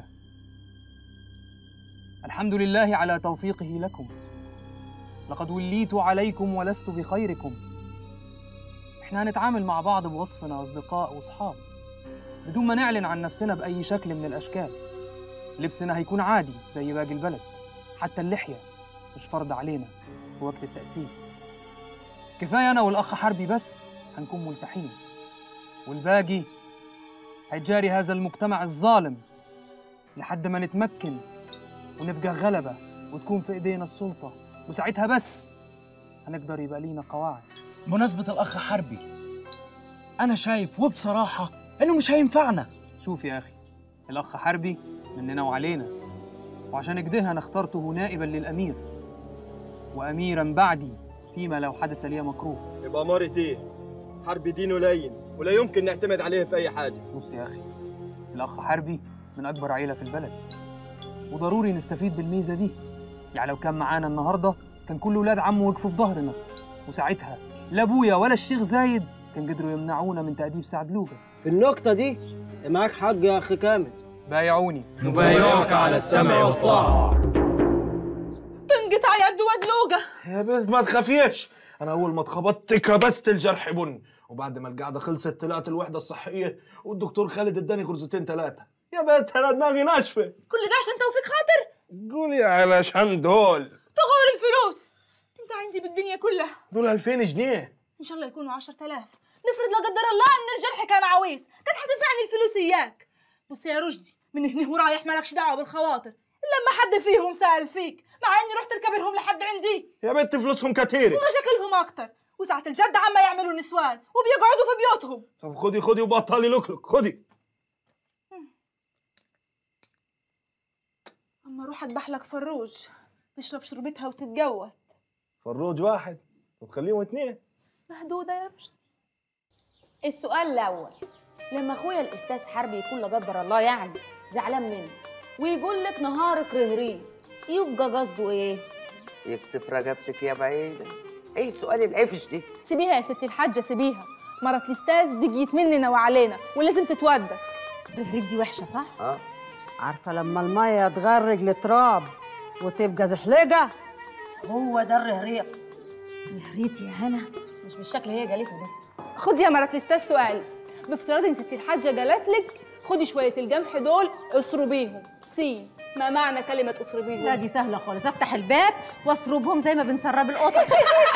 الحمد لله على توفيقه لكم لقد وليت عليكم ولست بخيركم احنا هنتعامل مع بعض بوصفنا أصدقاء وأصحاب بدون ما نعلن عن نفسنا بأي شكل من الأشكال لبسنا هيكون عادي زي باقي البلد حتى اللحية مش فرض علينا في وقت التأسيس كفايه انا والاخ حربي بس هنكون ملتحين والباقي هيجاري هذا المجتمع الظالم لحد ما نتمكن ونبقى غلبة وتكون في ايدينا السلطة وساعتها بس هنقدر يبقى لينا قواعد بمناسبة الأخ حربي أنا شايف وبصراحة إنه مش هينفعنا شوف يا أخي الأخ حربي مننا وعلينا وعشان كده أنا اخترته نائبا للأمير وأميرا بعدي فيما لو حدث لي مكروه يبقى أمارة إيه؟ حرب دينه لين ولا يمكن نعتمد عليه في أي حاجة بص يا أخي الأخ حربي من أكبر عيلة في البلد وضروري نستفيد بالميزة دي يعني لو كان معانا النهاردة كان كل ولاد عمه وقفوا في ظهرنا وساعتها لا أبويا ولا الشيخ زايد كان قدروا يمنعونا من تأديب سعد لوجا في النقطة دي معاك حق يا أخي كامل بايعوني نبايعك على السمع والطاعة تنقطع يد ودلوجة يا بنت ما تخافيش انا اول ما اتخبطت كبست الجرح بن وبعد ما القعده خلصت طلعت الوحده الصحيه والدكتور خالد اداني غرزتين ثلاثه يا بنت انا دماغي ناشفه كل ده عشان توفيق خاطر قولي علشان دول تغور الفلوس انت عندي بالدنيا كلها دول 2000 جنيه ان شاء الله يكونوا 10000 نفرض لا قدر الله ان الجرح كان عويس كانت هتنفعني الفلوس اياك بص يا رشدي من هنا ورايح مالكش دعوه بالخواطر لما حد فيهم سال فيك مع اني رحت الكبرهم لحد عندي يا بنت فلوسهم كتيره ومشاكلهم اكتر وساعة الجد عما يعملوا نسوان وبيقعدوا في بيوتهم طب خدي خدي وبطلي لكلك خدي اما اروح اذبح لك فروج تشرب شربتها وتتجوز فروج واحد طب خليهم اثنين مهدوده يا رشدي السؤال الاول لما اخويا الاستاذ حربي يكون لا قدر الله يعني زعلان مني ويقول لك نهارك رهري يبقى قصده ايه يكسف رقبتك يا بعيدة ايه السؤال العفش دي سيبيها يا ستي الحاجه سيبيها مرات الاستاذ دي جيت مننا وعلينا ولازم تتودى الرهريت دي وحشه صح اه عارفه لما الميه تغرق التراب وتبقى زحلقه هو ده الرهريق رهريت يا هنا مش بالشكل هي قالته ده خدي يا مرات الاستاذ سؤال بافتراض ان ستي الحاجه قالت لك خدي شويه القمح دول اصربيهم سين ما معنى كلمه اصربيهم لا دي سهله خالص افتح الباب واسربهم زي ما بنسرب القطط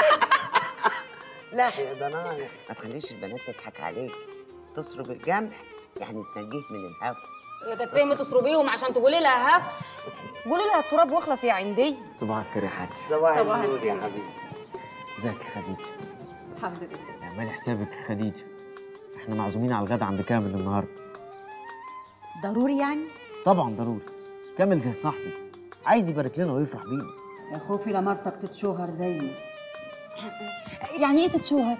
لا يا ضنايا ما تخليش البنات تضحك عليك تصرب الجمح يعني تنجيه من الهوا هي كانت فهمت تصربيهم عشان تقولي لها هف قولي لها التراب واخلص يا عندي صباح الخير يا حاج صباح صباح النور يا الخير. حبيبي ازيك يا خديجه الحمد لله اعملي حسابك يا خديجه احنا معزومين على الغدا عند كامل النهارده ضروري يعني طبعا ضروري كامل ده صاحبي عايز يبارك لنا ويفرح بينا يا خوفي لمرتك تتشوهر زيي يعني ايه تتشوهر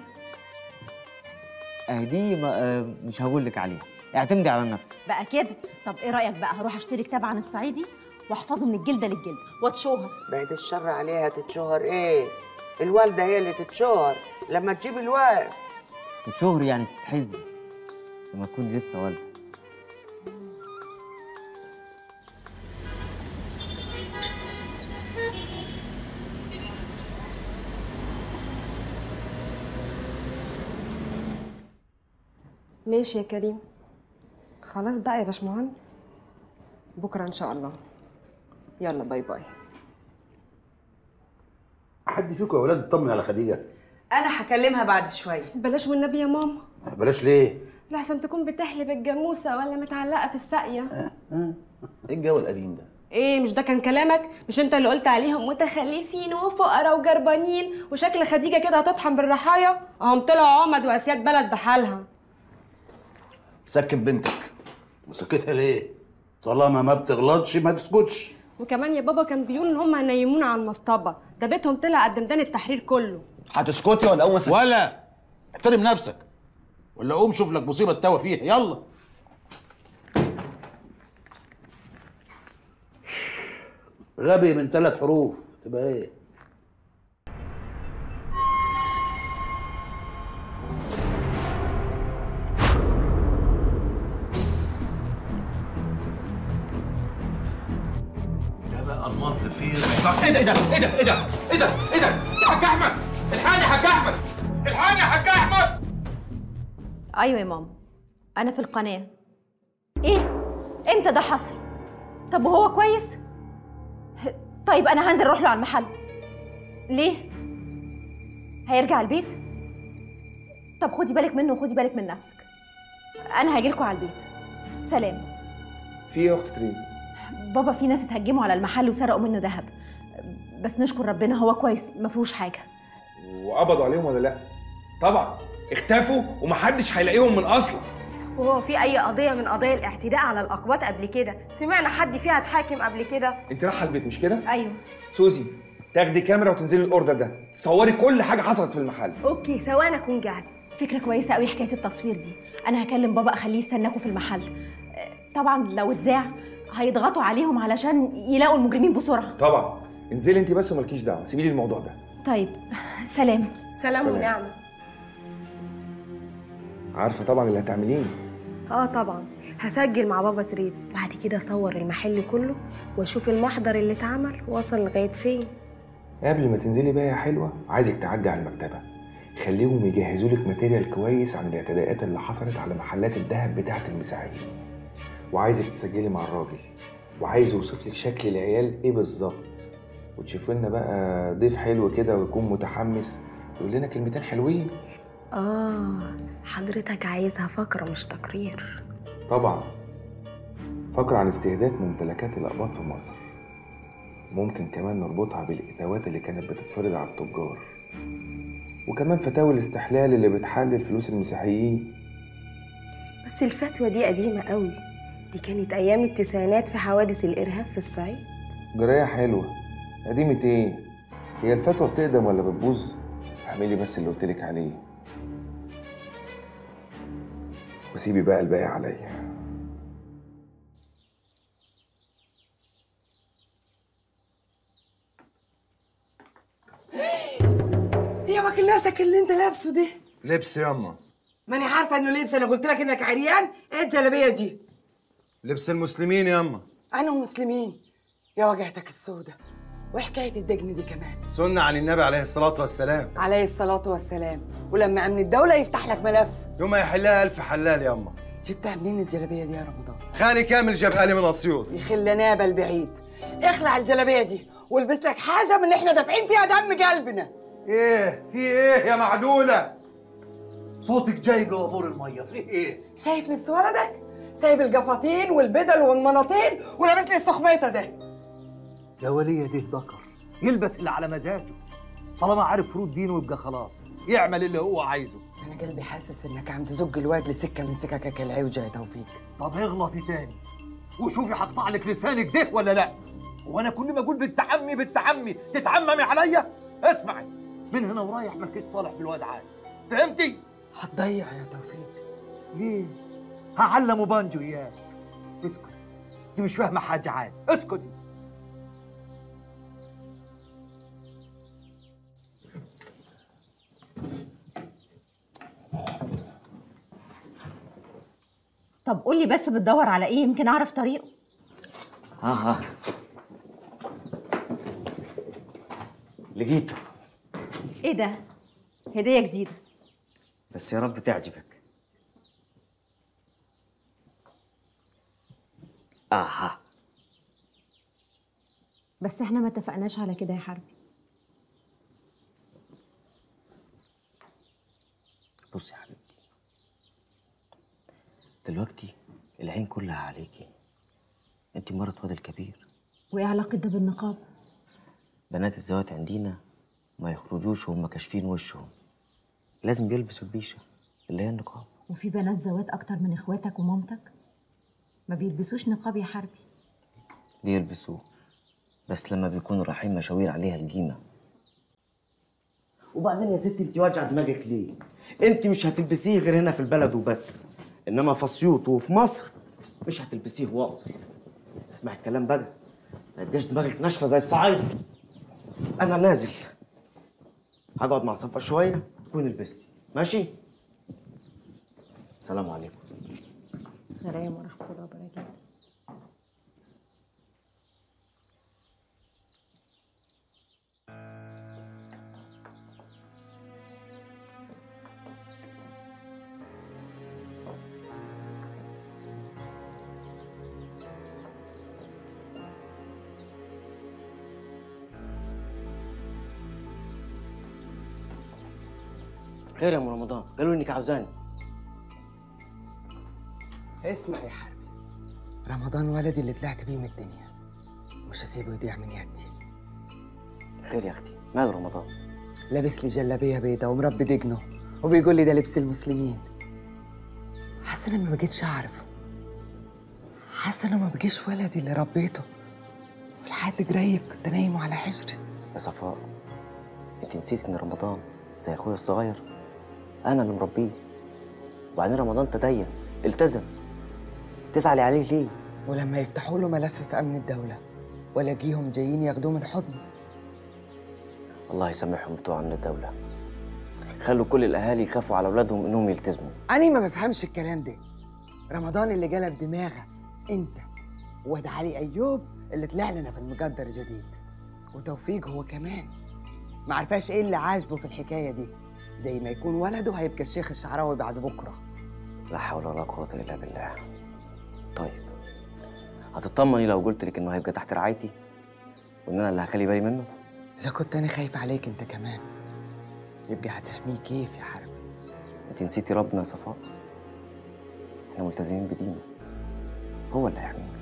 اه دي ما اه مش هقول لك عليها اعتمدي على نفسك بقى كده طب ايه رايك بقى هروح اشتري كتاب عن الصعيدي واحفظه من الجلده للجلده واتشوهر بعد الشر عليها تتشهر ايه الوالدة هي اللي تتشهر لما تجيب الواد تتشهر يعني تتحزني لما تكوني لسه والده ماشي يا كريم خلاص بقى يا باشمهندس بكره ان شاء الله يلا باي باي حد فيكم يا ولاد اطمن على خديجه انا هكلمها بعد شويه بلاش والنبي يا ماما بلاش ليه لحسن تكون بتحلب الجاموسه ولا متعلقه في الساقيه ايه الجو القديم ده ايه مش ده كان كلامك مش انت اللي قلت عليهم متخلفين وفقراء وجربانين وشكل خديجه كده هتطحن بالرحايا اهم طلعوا عمد واسياد بلد بحالها سكت بنتك وسكتها ليه طالما ما بتغلطش ما تسكتش وكمان يا بابا كان بيقول ان هم هينيمونا على المصطبه ده بيتهم طلع قد ميدان التحرير كله هتسكتي ولا اقوم ولا احترم نفسك ولا قوم شوف لك مصيبه تتوه فيها يلا غبي من ثلاث حروف تبقى ايه ده بقى المصرفين ايه ده ايه ده ايه ده ايه ده ايه ده ايه ده حاج احمد الحقني يا حاج احمد الحقني يا حاج احمد ايوه يا ماما انا في القناه ايه امتى ده حصل طب وهو كويس طيب انا هنزل اروح له على المحل ليه هيرجع البيت طب خدي بالك منه وخدي بالك من نفسك انا هاجيلكوا على البيت سلام في ايه يا اخت تريز بابا في ناس اتهجموا على المحل وسرقوا منه ذهب بس نشكر ربنا هو كويس ما فيهوش حاجه وقبضوا عليهم ولا لا طبعا اختفوا ومحدش هيلاقيهم من اصلا وهو في اي قضيه من قضايا الاعتداء على الاقباط قبل كده سمعنا حد فيها اتحاكم قبل كده انت رايحه البيت مش كده ايوه سوزي تاخدي كاميرا وتنزلي الاوردر ده تصوري كل حاجه حصلت في المحل اوكي ثواني اكون جاهزه فكره كويسه قوي حكايه التصوير دي انا هكلم بابا اخليه يستناكوا في المحل آه، طبعا لو اتذاع هيضغطوا عليهم علشان يلاقوا المجرمين بسرعه طبعا انزلي انت بس ومالكيش دعوه سيبي لي الموضوع ده طيب سلام سلام سلام. ونعمه عارفه طبعا اللي هتعمليه اه طبعا هسجل مع بابا تريز بعد كده اصور المحل كله واشوف المحضر اللي اتعمل وصل لغايه فين قبل ما تنزلي بقى يا حلوه عايزك تعدي على المكتبه خليهم يجهزوا لك ماتيريال كويس عن الاعتداءات اللي حصلت على محلات الذهب بتاعه المسيحيين وعايزك تسجلي مع الراجل وعايز يوصف لك شكل العيال ايه بالظبط وتشوف لنا بقى ضيف حلو كده ويكون متحمس يقول لنا كلمتين حلوين اه حضرتك عايزها فقره مش تقرير طبعا فقرة عن استهداف ممتلكات الأقباط في مصر ممكن كمان نربطها بالإتاوات اللي كانت بتتفرض على التجار وكمان فتاوي الاستحلال اللي بتحلل فلوس المسيحيين بس الفتوى دي قديمه قوي دي كانت ايام التسعينات في حوادث الارهاب في الصعيد جراية حلوة قديمة ايه؟ هي الفتوى بتقدم ولا بتبوظ؟ اعملي بس اللي قلتلك عليه وسيبي بقى الباقي عليا يا واكل ناسك اللي انت لابسه ده لبس ياما ماني عارفه انه لبس انا قلت لك انك عريان ايه الجلابيه دي لبس المسلمين ياما انا ومسلمين يا وجهتك السودة وحكايه الدجن دي كمان سنة عن النبي عليه الصلاة والسلام عليه الصلاه والسلام ولما امن الدوله يفتح لك ملف يوم ما يحلها ألف حلال ياما جبتها منين الجلابيه دي يا رمضان خالي كامل جابها لي من أسيوط يخل نابه البعيد اخلع الجلابيه دي والبس لك حاجه من اللي احنا دافعين فيها دم قلبنا ايه في ايه يا معدولة صوتك جايب لوابور المية في ايه شايف لبس ولدك سايب القفاطين والبدل والمناطيل ولابس لي السخميطه ده يا ولية ده ذكر يلبس اللي على مزاجه طالما عارف فروض دينه يبقى خلاص يعمل اللي هو عايزه انا قلبي حاسس انك عم تزق الواد لسكه من سككك العوجه يا توفيق طب اغلطي تاني وشوفي هقطع لك لسانك ده ولا لا وانا كل ما اقول بنت عمي بنت عمي تتعممي عليا اسمعي من هنا ورايح مالكيش صالح بالواد عاد فهمتي هتضيع يا توفيق ليه هعلمه بانجو اياك اسكتي انت مش فاهمه حاجه عاد اسكتي طب قولي بس بتدور على ايه يمكن اعرف طريقه ها ها لقيته ايه ده هديه جديده بس يا رب تعجبك اها بس احنا ما اتفقناش على كده يا حربي بص يا حبيبتي دلوقتي العين كلها عليكي انت مرة واد الكبير وايه علاقه ده بالنقاب بنات الزواج عندنا ما يخرجوش وهم كاشفين وشهم لازم بيلبسوا البيشة اللي هي النقاب وفي بنات زوات اكتر من اخواتك ومامتك ما بيلبسوش نقاب يا حربي بيلبسوه بس لما بيكونوا رايحين مشاوير عليها القيمة وبعدين يا ستي انت واجعه دماغك ليه؟ انت مش هتلبسيه غير هنا في البلد وبس انما في اسيوط وفي مصر مش هتلبسيه واصل اسمع الكلام بقى ما يبقاش دماغك ناشفه زي الصعايده انا نازل هقعد مع صفا شويه تكون لبستي ماشي سلام عليكم السلام ورحمه الله وبركاته خير يا ام رمضان قالوا انك عاوزاني اسمع يا حربي رمضان ولدي اللي طلعت بيه من الدنيا مش هسيبه يضيع من يدي خير يا اختي مال رمضان لابس لي جلابيه بيضه ومربي دجنه وبيقول لي ده لبس المسلمين حاسه اني ما بقيتش اعرف حاسه انه ما بقيش ولدي اللي ربيته ولحد قريب كنت نايمه على حجري يا صفاء انت نسيت ان رمضان زي اخويا الصغير انا اللي مربيه وبعدين رمضان تدين التزم تزعلي عليه ليه ولما يفتحوا له ملف في امن الدوله والاقيهم جايين ياخدوه من حضني الله يسامحهم بتوع امن الدوله خلوا كل الاهالي يخافوا على اولادهم انهم يلتزموا أنا ما بفهمش الكلام ده رمضان اللي قلب دماغك أنت واد علي أيوب اللي طلع لنا في المقدر الجديد وتوفيق هو كمان ما عرفاش إيه اللي عاجبه في الحكاية دي زي ما يكون ولده هيبقى الشيخ الشعراوي بعد بكرة لا حول ولا قوه الا بالله طيب هتطمني لو قلت لك انه هيبقى تحت رعايتي وان انا اللي هخلي بالي منه إذا كنت أنا خايف عليك أنت كمان يبقى هتحميه كيف يا حرب انت نسيتي ربنا يا صفاء احنا ملتزمين بدينه هو اللي هيحمينا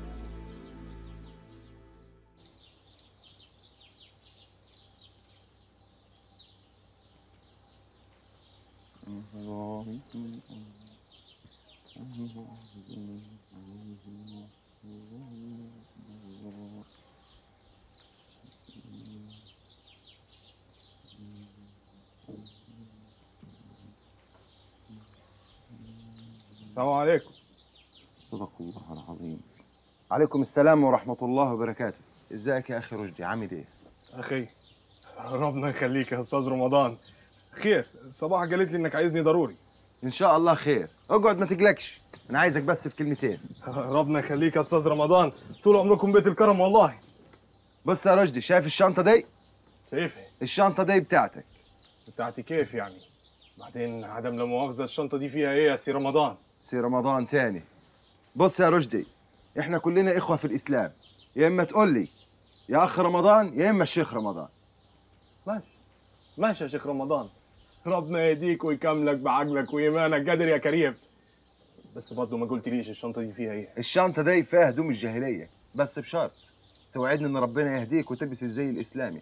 السلام عليكم صدق الله العظيم عليكم السلام ورحمة الله وبركاته ازيك يا أخي رشدي عامل إيه؟ اخي ربنا يخليك يا استاذ رمضان خير صباح قالت لي انك عايزني ضروري إن شاء الله خير اقعد ما تقلقش أنا عايزك بس في كلمتين ربنا يخليك يا استاذ رمضان طول عمركم بيت الكرم والله بص يا رشدي شايف الشنطة دي؟ شايفها الشنطة دي بتاعتك بتاعتي كيف يعني بعدين عدم لا مؤاخذه الشنطه دي فيها ايه يا سي رمضان سي رمضان تاني بص يا رشدي احنا كلنا إخوة في الإسلام يا إما تقول لي يا أخ رمضان يا إما الشيخ رمضان ماشي ماشي يا شيخ رمضان ربنا يهديك ويكملك بعقلك وإيمانك قادر يا كريم بس برضه ما قلتليش الشنطه دي فيها ايه الشنطة دي فيها هدوم الجاهلية بس بشرط توعدني إن ربنا يهديك وتلبس الزي الإسلامي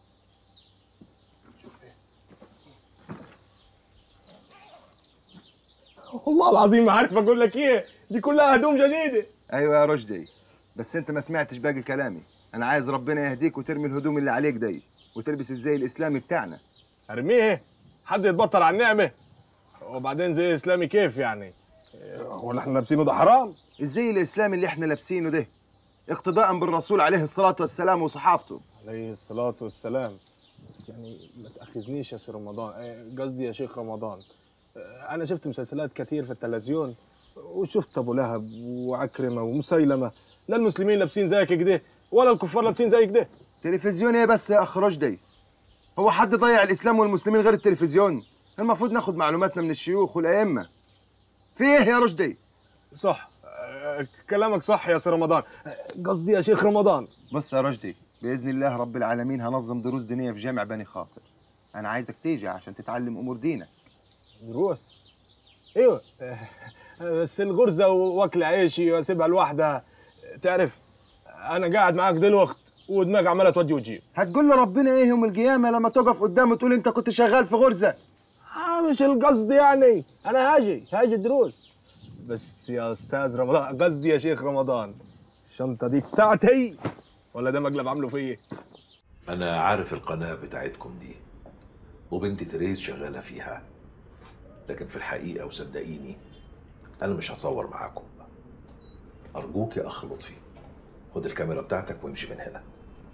والله العظيم ما عارف اقول لك ايه دي كلها هدوم جديده ايوه يا رشدي بس انت ما سمعتش باقي كلامي انا عايز ربنا يهديك وترمي الهدوم اللي عليك دي وتلبس الزي الاسلامي بتاعنا ارميه حد يتبطل على النعمه وبعدين زي اسلامي كيف يعني ولا احنا لابسينه ده حرام الزي الاسلامي اللي احنا لابسينه ده اقتداء بالرسول عليه الصلاه والسلام وصحابته عليه الصلاه والسلام بس يعني ما تاخذنيش يا سي رمضان إيه، قصدي يا شيخ رمضان آه، انا شفت مسلسلات كتير في التلفزيون وشفت ابو لهب وعكرمه ومسيلمه لا المسلمين لابسين زيك كده ولا الكفار لابسين زي كده تلفزيون ايه بس يا اخ رشدي هو حد ضيع الاسلام والمسلمين غير التلفزيون المفروض ناخد معلوماتنا من الشيوخ والائمه في ايه يا رشدي صح آه، كلامك صح يا سي رمضان آه، قصدي يا شيخ رمضان بص يا رشدي باذن الله رب العالمين هنظم دروس دينيه في جامع بني خاطر انا عايزك تيجي عشان تتعلم امور دينك دروس ايوه آه، بس الغرزه واكل عيشي واسيبها لوحدها تعرف انا قاعد معاك دلوقت ودماغي عماله تودي وتجيب هتقول لربنا ايه يوم القيامه لما تقف قدامه تقول انت كنت شغال في غرزه آه مش القصد يعني انا هاجي هاجي دروس بس يا استاذ رمضان قصدي يا شيخ رمضان الشنطه دي بتاعتي ولا ده مقلب عامله فيا أنا عارف القناة بتاعتكم دي وبنتي تريز شغالة فيها لكن في الحقيقة وصدقيني أنا مش هصور معاكم أرجوك يا أخ لطفي خد الكاميرا بتاعتك وامشي من هنا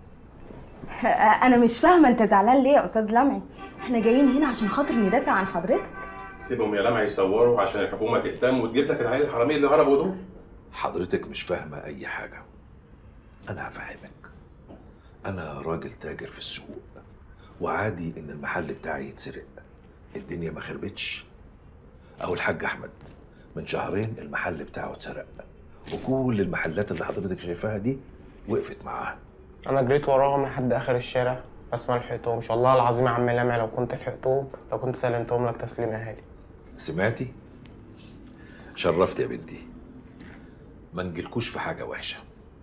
انا مش فاهمه انت زعلان ليه يا استاذ لمعي احنا جايين هنا عشان خاطر ندافع عن حضرتك سيبهم يا لمعي يصوروا عشان الحكومه تهتم وتجيب لك العيال الحراميه اللي هربوا دول حضرتك مش فاهمة أي حاجة أنا هفهمك أنا راجل تاجر في السوق وعادي إن المحل بتاعي يتسرق الدنيا ما خربتش أو الحاج أحمد من شهرين المحل بتاعه اتسرق وكل المحلات اللي حضرتك شايفاها دي وقفت معاه انا جريت وراهم لحد اخر الشارع بس ما لحقتهمش والله العظيم يا عم لامع لو كنت لحقتهم لو كنت سلمتهم لك تسليم اهالي سمعتي شرفت يا بنتي ما نجيلكوش في حاجه وحشه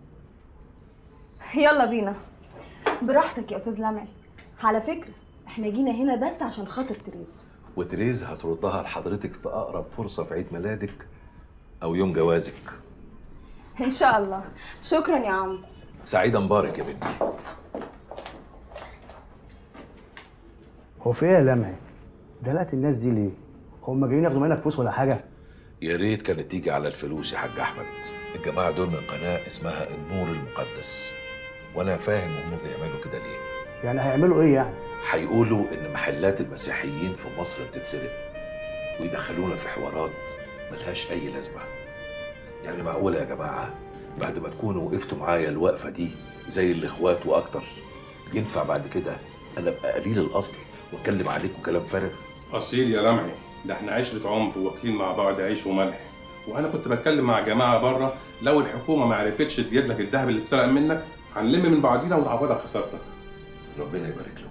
يلا بينا براحتك يا استاذ لمعي على فكره احنا جينا هنا بس عشان خاطر تريز وتريز هتردها لحضرتك في اقرب فرصه في عيد ميلادك او يوم جوازك ان شاء الله شكرا يا عم سعيده مبارك يا بنتي هو في ايه يا لمعي؟ دلقت الناس دي ليه؟ هم جايين ياخدوا منك فلوس ولا حاجه؟ يا ريت كانت تيجي على الفلوس يا حاج احمد الجماعه دول من قناه اسمها النور المقدس وانا فاهم هم بيعملوا كده ليه يعني هيعملوا ايه يعني؟ هيقولوا ان محلات المسيحيين في مصر بتتسرق ويدخلونا في حوارات ملهاش اي لازمه يعني معقوله يا جماعه بعد ما تكونوا وقفتوا معايا الوقفه دي زي الاخوات واكتر ينفع بعد كده انا ابقى قليل الاصل واتكلم عليكم كلام فارغ اصيل يا لمعي ده احنا عشرة عمر واكلين مع بعض عيش وملح وانا كنت بتكلم مع جماعه بره لو الحكومه ما عرفتش تجيب لك الذهب اللي اتسرق منك هنلم من بعضينا ونعوضك خسارتك ربنا يبارك لكم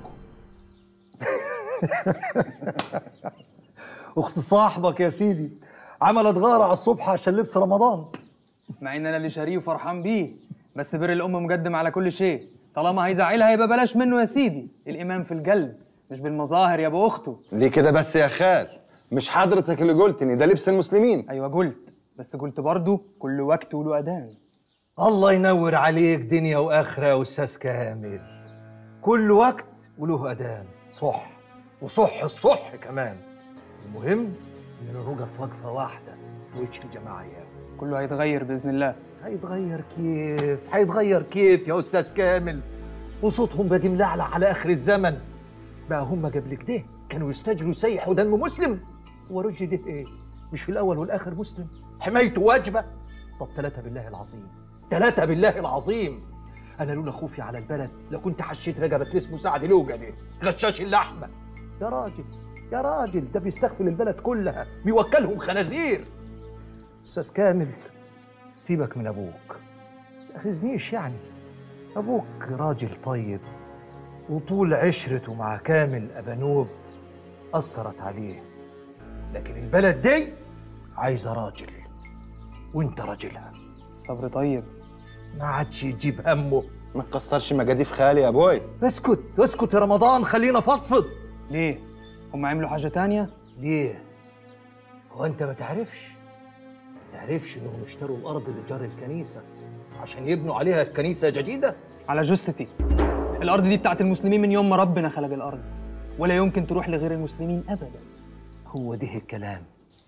اخت صاحبك يا سيدي عملت غاره على الصبح عشان لبس رمضان مع ان انا اللي شاريه وفرحان بيه بس بر الام مقدم على كل شيء طالما هيزعلها يبقى بلاش منه يا سيدي الايمان في القلب مش بالمظاهر يا ابو اخته ليه كده بس يا خال مش حضرتك اللي قلت ان ده لبس المسلمين ايوه قلت بس قلت برضه كل وقت وله اذان الله ينور عليك دنيا واخره يا استاذ كامل كل وقت وله اذان صح وصح الصح كمان المهم اننا نوقف وقفه واحده في وجه الجماعيه كله هيتغير باذن الله هيتغير كيف هيتغير كيف يا استاذ كامل وصوتهم باقي ملعلع على اخر الزمن بقى هم قبل كده كانوا يستجلوا يسيحوا دم مسلم هو رشدي ده ايه مش في الاول والاخر مسلم حمايته واجبه طب ثلاثه بالله العظيم ثلاثه بالله العظيم انا لولا خوفي على البلد لكنت حشيت رقبه اللي اسمه سعد لوجا ده غشاش اللحمه يا راجل يا راجل ده بيستغفل البلد كلها بيوكلهم خنازير استاذ كامل سيبك من ابوك تاخذنيش يعني ابوك راجل طيب وطول عشرته مع كامل ابانوب اثرت عليه لكن البلد دي عايزه راجل وانت راجلها الصبر طيب ما عادش يجيب همه ما تكسرش مجاديف خالي يا ابوي اسكت اسكت يا رمضان خلينا فضفض ليه هم عملوا حاجه تانية ليه هو انت ما تعرفش ما تعرفش انهم اشتروا الارض لجار الكنيسه عشان يبنوا عليها كنيسه جديده على جثتي الارض دي بتاعت المسلمين من يوم ما ربنا خلق الارض ولا يمكن تروح لغير المسلمين ابدا هو ده الكلام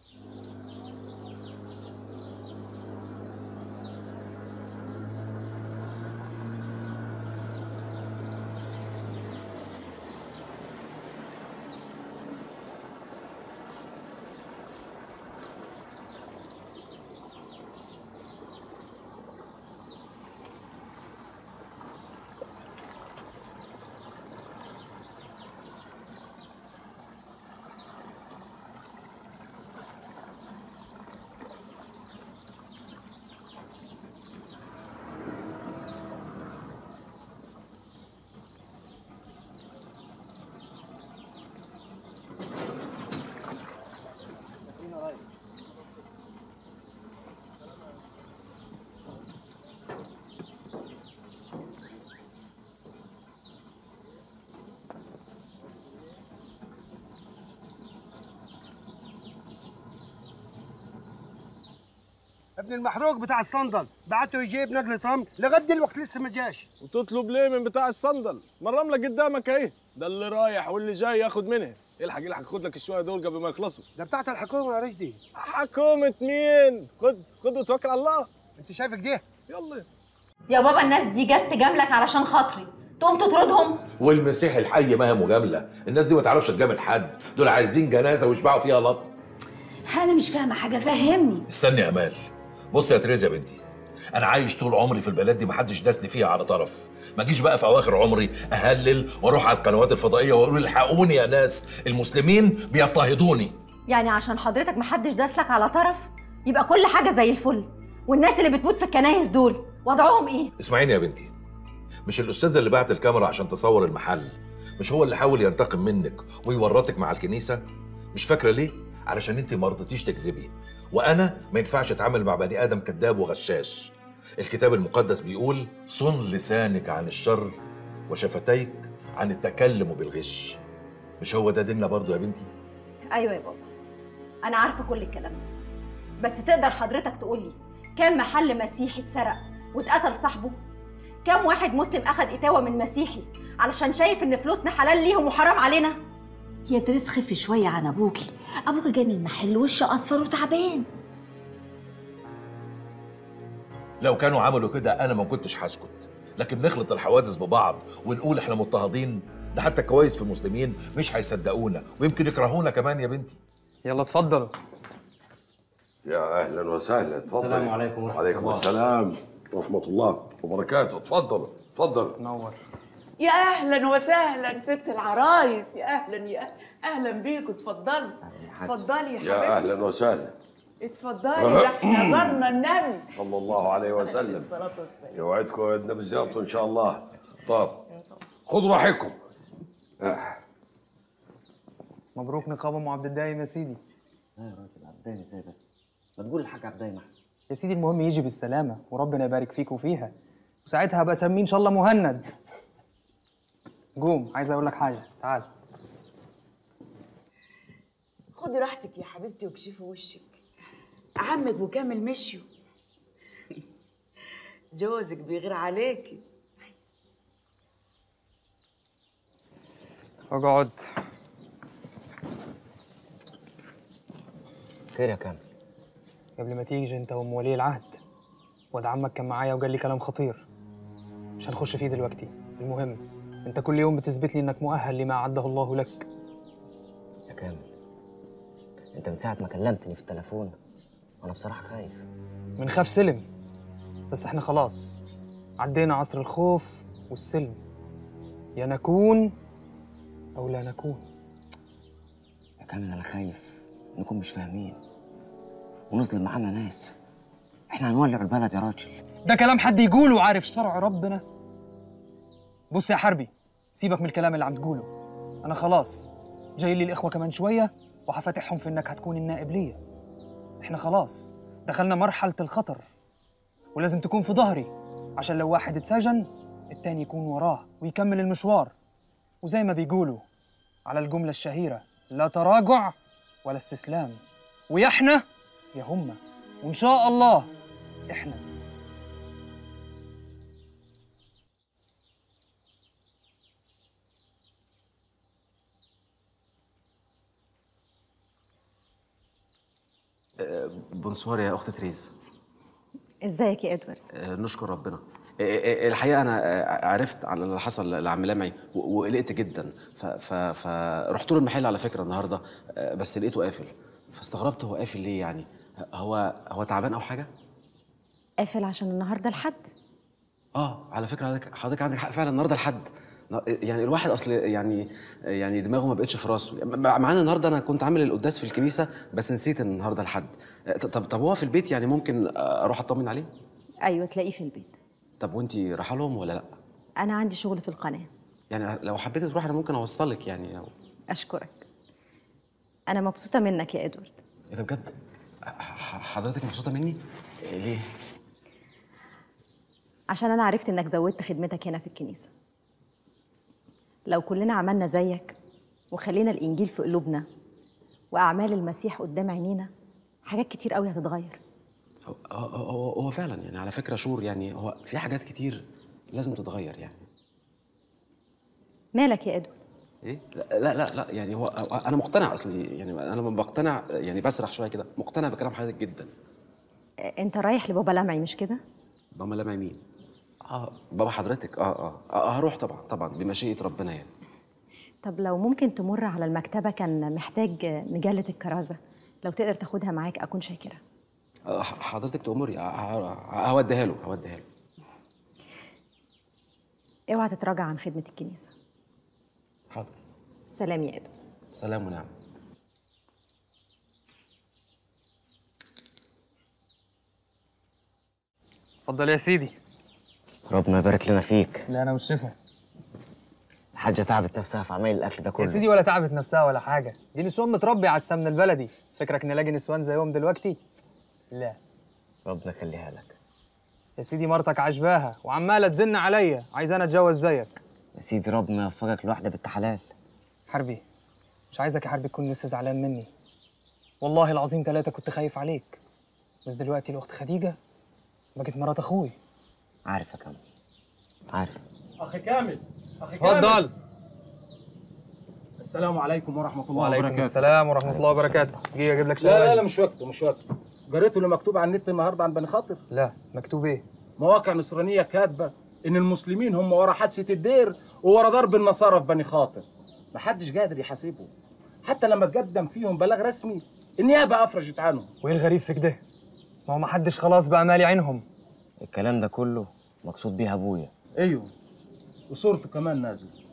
ابن المحروق بتاع الصندل بعته يجيب نقلة رمل لغايه دلوقتي لسه ما جاش وتطلب ليه من بتاع الصندل ما الرمله قدامك اهي ده اللي رايح واللي جاي ياخد منها الحق الحق خد لك الشويه دول قبل ما يخلصوا ده بتاعت الحكومه يا رشدي حكومه مين خد خد وتوكل على الله انت شايف كده يلا يا بابا الناس دي جت تجاملك علشان خاطري تقوم تطردهم والمسيح الحي ما هي مجامله الناس دي ما تعرفش تجامل حد دول عايزين جنازه ويشبعوا فيها لط انا مش فاهمه حاجه فهمني استني يا امال بص يا تريزا يا بنتي انا عايش طول عمري في البلد دي محدش داس لي فيها على طرف ما اجيش بقى في اواخر عمري اهلل واروح على القنوات الفضائيه واقول الحقوني يا ناس المسلمين بيضطهدوني يعني عشان حضرتك محدش داسلك على طرف يبقى كل حاجه زي الفل والناس اللي بتموت في الكنايس دول وضعهم ايه اسمعيني يا بنتي مش الاستاذ اللي بعت الكاميرا عشان تصور المحل مش هو اللي حاول ينتقم منك ويورطك مع الكنيسه مش فاكره ليه علشان انت ما رضيتيش تكذبي وانا ما ينفعش اتعامل مع بني ادم كذاب وغشاش الكتاب المقدس بيقول صن لسانك عن الشر وشفتيك عن التكلم بالغش مش هو ده ديننا برضو يا بنتي ايوه يا بابا انا عارفه كل الكلام ده بس تقدر حضرتك تقول لي كام محل مسيحي اتسرق واتقتل صاحبه كام واحد مسلم اخد اتاوه من مسيحي علشان شايف ان فلوسنا حلال ليهم وحرام علينا يا دريس خفي شوية عن أبوكي أبوكي جاي من المحل وشه أصفر وتعبان لو كانوا عملوا كده انا ما كنتش هسكت لكن نخلط الحوادث ببعض ونقول احنا مضطهدين ده حتى كويس في المسلمين مش هيصدقونا ويمكن يكرهونا كمان يا بنتي يلا اتفضلوا يا اهلا وسهلا اتفضل السلام عليكم ورحمة وعليكم الله. السلام ورحمه الله وبركاته اتفضل اتفضل نور يا اهلا وسهلا ست العرايس يا اهلا يا اهلا بيكم اتفضلي اتفضلي يا يا حبيبتي اهلا وسهلا اتفضلي ده احنا زرنا النبي صلى الله عليه عليه وسلم الصلاه والسلام يوعدكم يا النبي زيارته ان شاء الله طب خذوا راحتكم آه. مبروك نقابه ام عبد الدايم يا سيدي لا يا راجل عبدان ازاي بس ما تقول الحاج عبدان احسن يا سيدي المهم يجي بالسلامه وربنا يبارك فيك وفيها وساعتها هبقى اسميه ان شاء الله مهند قوم عايز اقول لك حاجه تعال خدي راحتك يا حبيبتي وكشفي وشك عمك وكامل مشيوا جوزك بيغير عليكي اقعد خير يا كامل قبل ما تيجي انت وام ولي العهد واد عمك كان معايا وقال لي كلام خطير مش هنخش فيه دلوقتي المهم انت كل يوم بتثبت لي انك مؤهل لما اعده الله لك يا كامل انت من ساعة ما كلمتني في التليفون وانا بصراحة خايف من خاف سلم بس احنا خلاص عدينا عصر الخوف والسلم يا نكون او لا نكون يا كامل انا خايف نكون مش فاهمين ونظلم معانا ناس احنا هنولع البلد يا راجل ده كلام حد يقوله عارف شرع ربنا بص يا حربي سيبك من الكلام اللي عم تقوله انا خلاص جاي لي الاخوه كمان شويه وهفتحهم في انك هتكون النائب ليا احنا خلاص دخلنا مرحله الخطر ولازم تكون في ظهري عشان لو واحد اتسجن التاني يكون وراه ويكمل المشوار وزي ما بيقولوا على الجمله الشهيره لا تراجع ولا استسلام ويا احنا يا هما وان شاء الله احنا بونسوار يا اخت تريز ازيك يا ادوارد آه، نشكر ربنا آه، آه، الحقيقه انا آه، عرفت عن اللي حصل لعم لمعي و- وقلقت جدا ف- ف- فرحت له المحل على فكره النهارده آه، بس لقيته قافل فاستغربت هو قافل ليه يعني هو هو تعبان او حاجه قافل عشان النهارده الحد اه على فكره حضرتك حضرتك عندك حق فعلا النهارده الحد يعني الواحد اصل يعني يعني دماغه ما بقتش في راسه مع مع ان النهارده انا كنت عامل القداس في الكنيسه بس نسيت ان النهارده الحد طب طب هو في البيت يعني ممكن اروح اطمن عليه ايوه تلاقيه في البيت طب وانتي رايحه لهم ولا لا انا عندي شغل في القناه يعني لو حبيتي تروحي انا ممكن اوصلك يعني لو اشكرك انا مبسوطه منك يا ادوارد ايه ده بجد ح- حضرتك مبسوطه مني إيه ليه عشان انا عرفت انك زودت خدمتك هنا في الكنيسه لو كلنا عملنا زيك وخلينا الانجيل في قلوبنا واعمال المسيح قدام عينينا حاجات كتير قوي هتتغير هو, هو, هو فعلا يعني على فكره شور يعني هو في حاجات كتير لازم تتغير يعني مالك يا ادوارد ايه لا لا لا, لا يعني هو هو انا مقتنع اصلي يعني انا لما بقتنع يعني بسرح شويه كده مقتنع بكلام حضرتك جدا انت رايح لبابا لمعي مش كده بابا لمع مين اه بابا حضرتك اه اه, آه هروح طبعا طبعا بمشيئه ربنا يعني طب لو ممكن تمر على المكتبه كان محتاج مجله الكرازه لو تقدر تاخدها معاك اكون شاكره آه حضرتك تأمري آه، آه، هوديها له هوديها له اوعى تتراجع عن خدمه الكنيسه حاضر سلام يا ادوارد سلام ونعم اتفضل يا سيدي ربنا يبارك لنا فيك لا انا والشفا الحاجه تعبت نفسها في عمايل الاكل ده يا كله سيدي ولا تعبت نفسها ولا حاجه دي نسوان متربي على السمن البلدي فكرك نلاقي نسوان زيهم دلوقتي لا ربنا يخليها لك يا سيدي مرتك عجباها وعماله تزن عليا عايز انا اتجوز زيك يا سيدي ربنا يوفقك لواحده بنت حلال حربي مش عايزك يا حربي تكون لسه زعلان مني والله العظيم ثلاثة كنت خايف عليك بس دلوقتي الأخت خديجة بقت مرات أخوي عارف يا كامل عارف اخي كامل اخي اتفضل السلام عليكم ورحمه الله وعليكم وبركاته السلام ورحمة الله وبركاته جي أجيب لك لا لا شواهد. لا مش وقته مش وقته قريته اللي مكتوب على النت النهارده عن بني خاطر لا مكتوب ايه مواقع نصرانيه كاتبه ان المسلمين هم ورا حادثه الدير وورا ضرب النصارى في بني خاطر محدش قادر يحاسبهم حتى لما تقدم فيهم بلاغ رسمي النيابه افرجت عنهم وإيه الغريب في كده؟ ما هو محدش خلاص بقى مالي عينهم الكلام ده كله مقصود بيه ابويا ايوه وصورته كمان نازله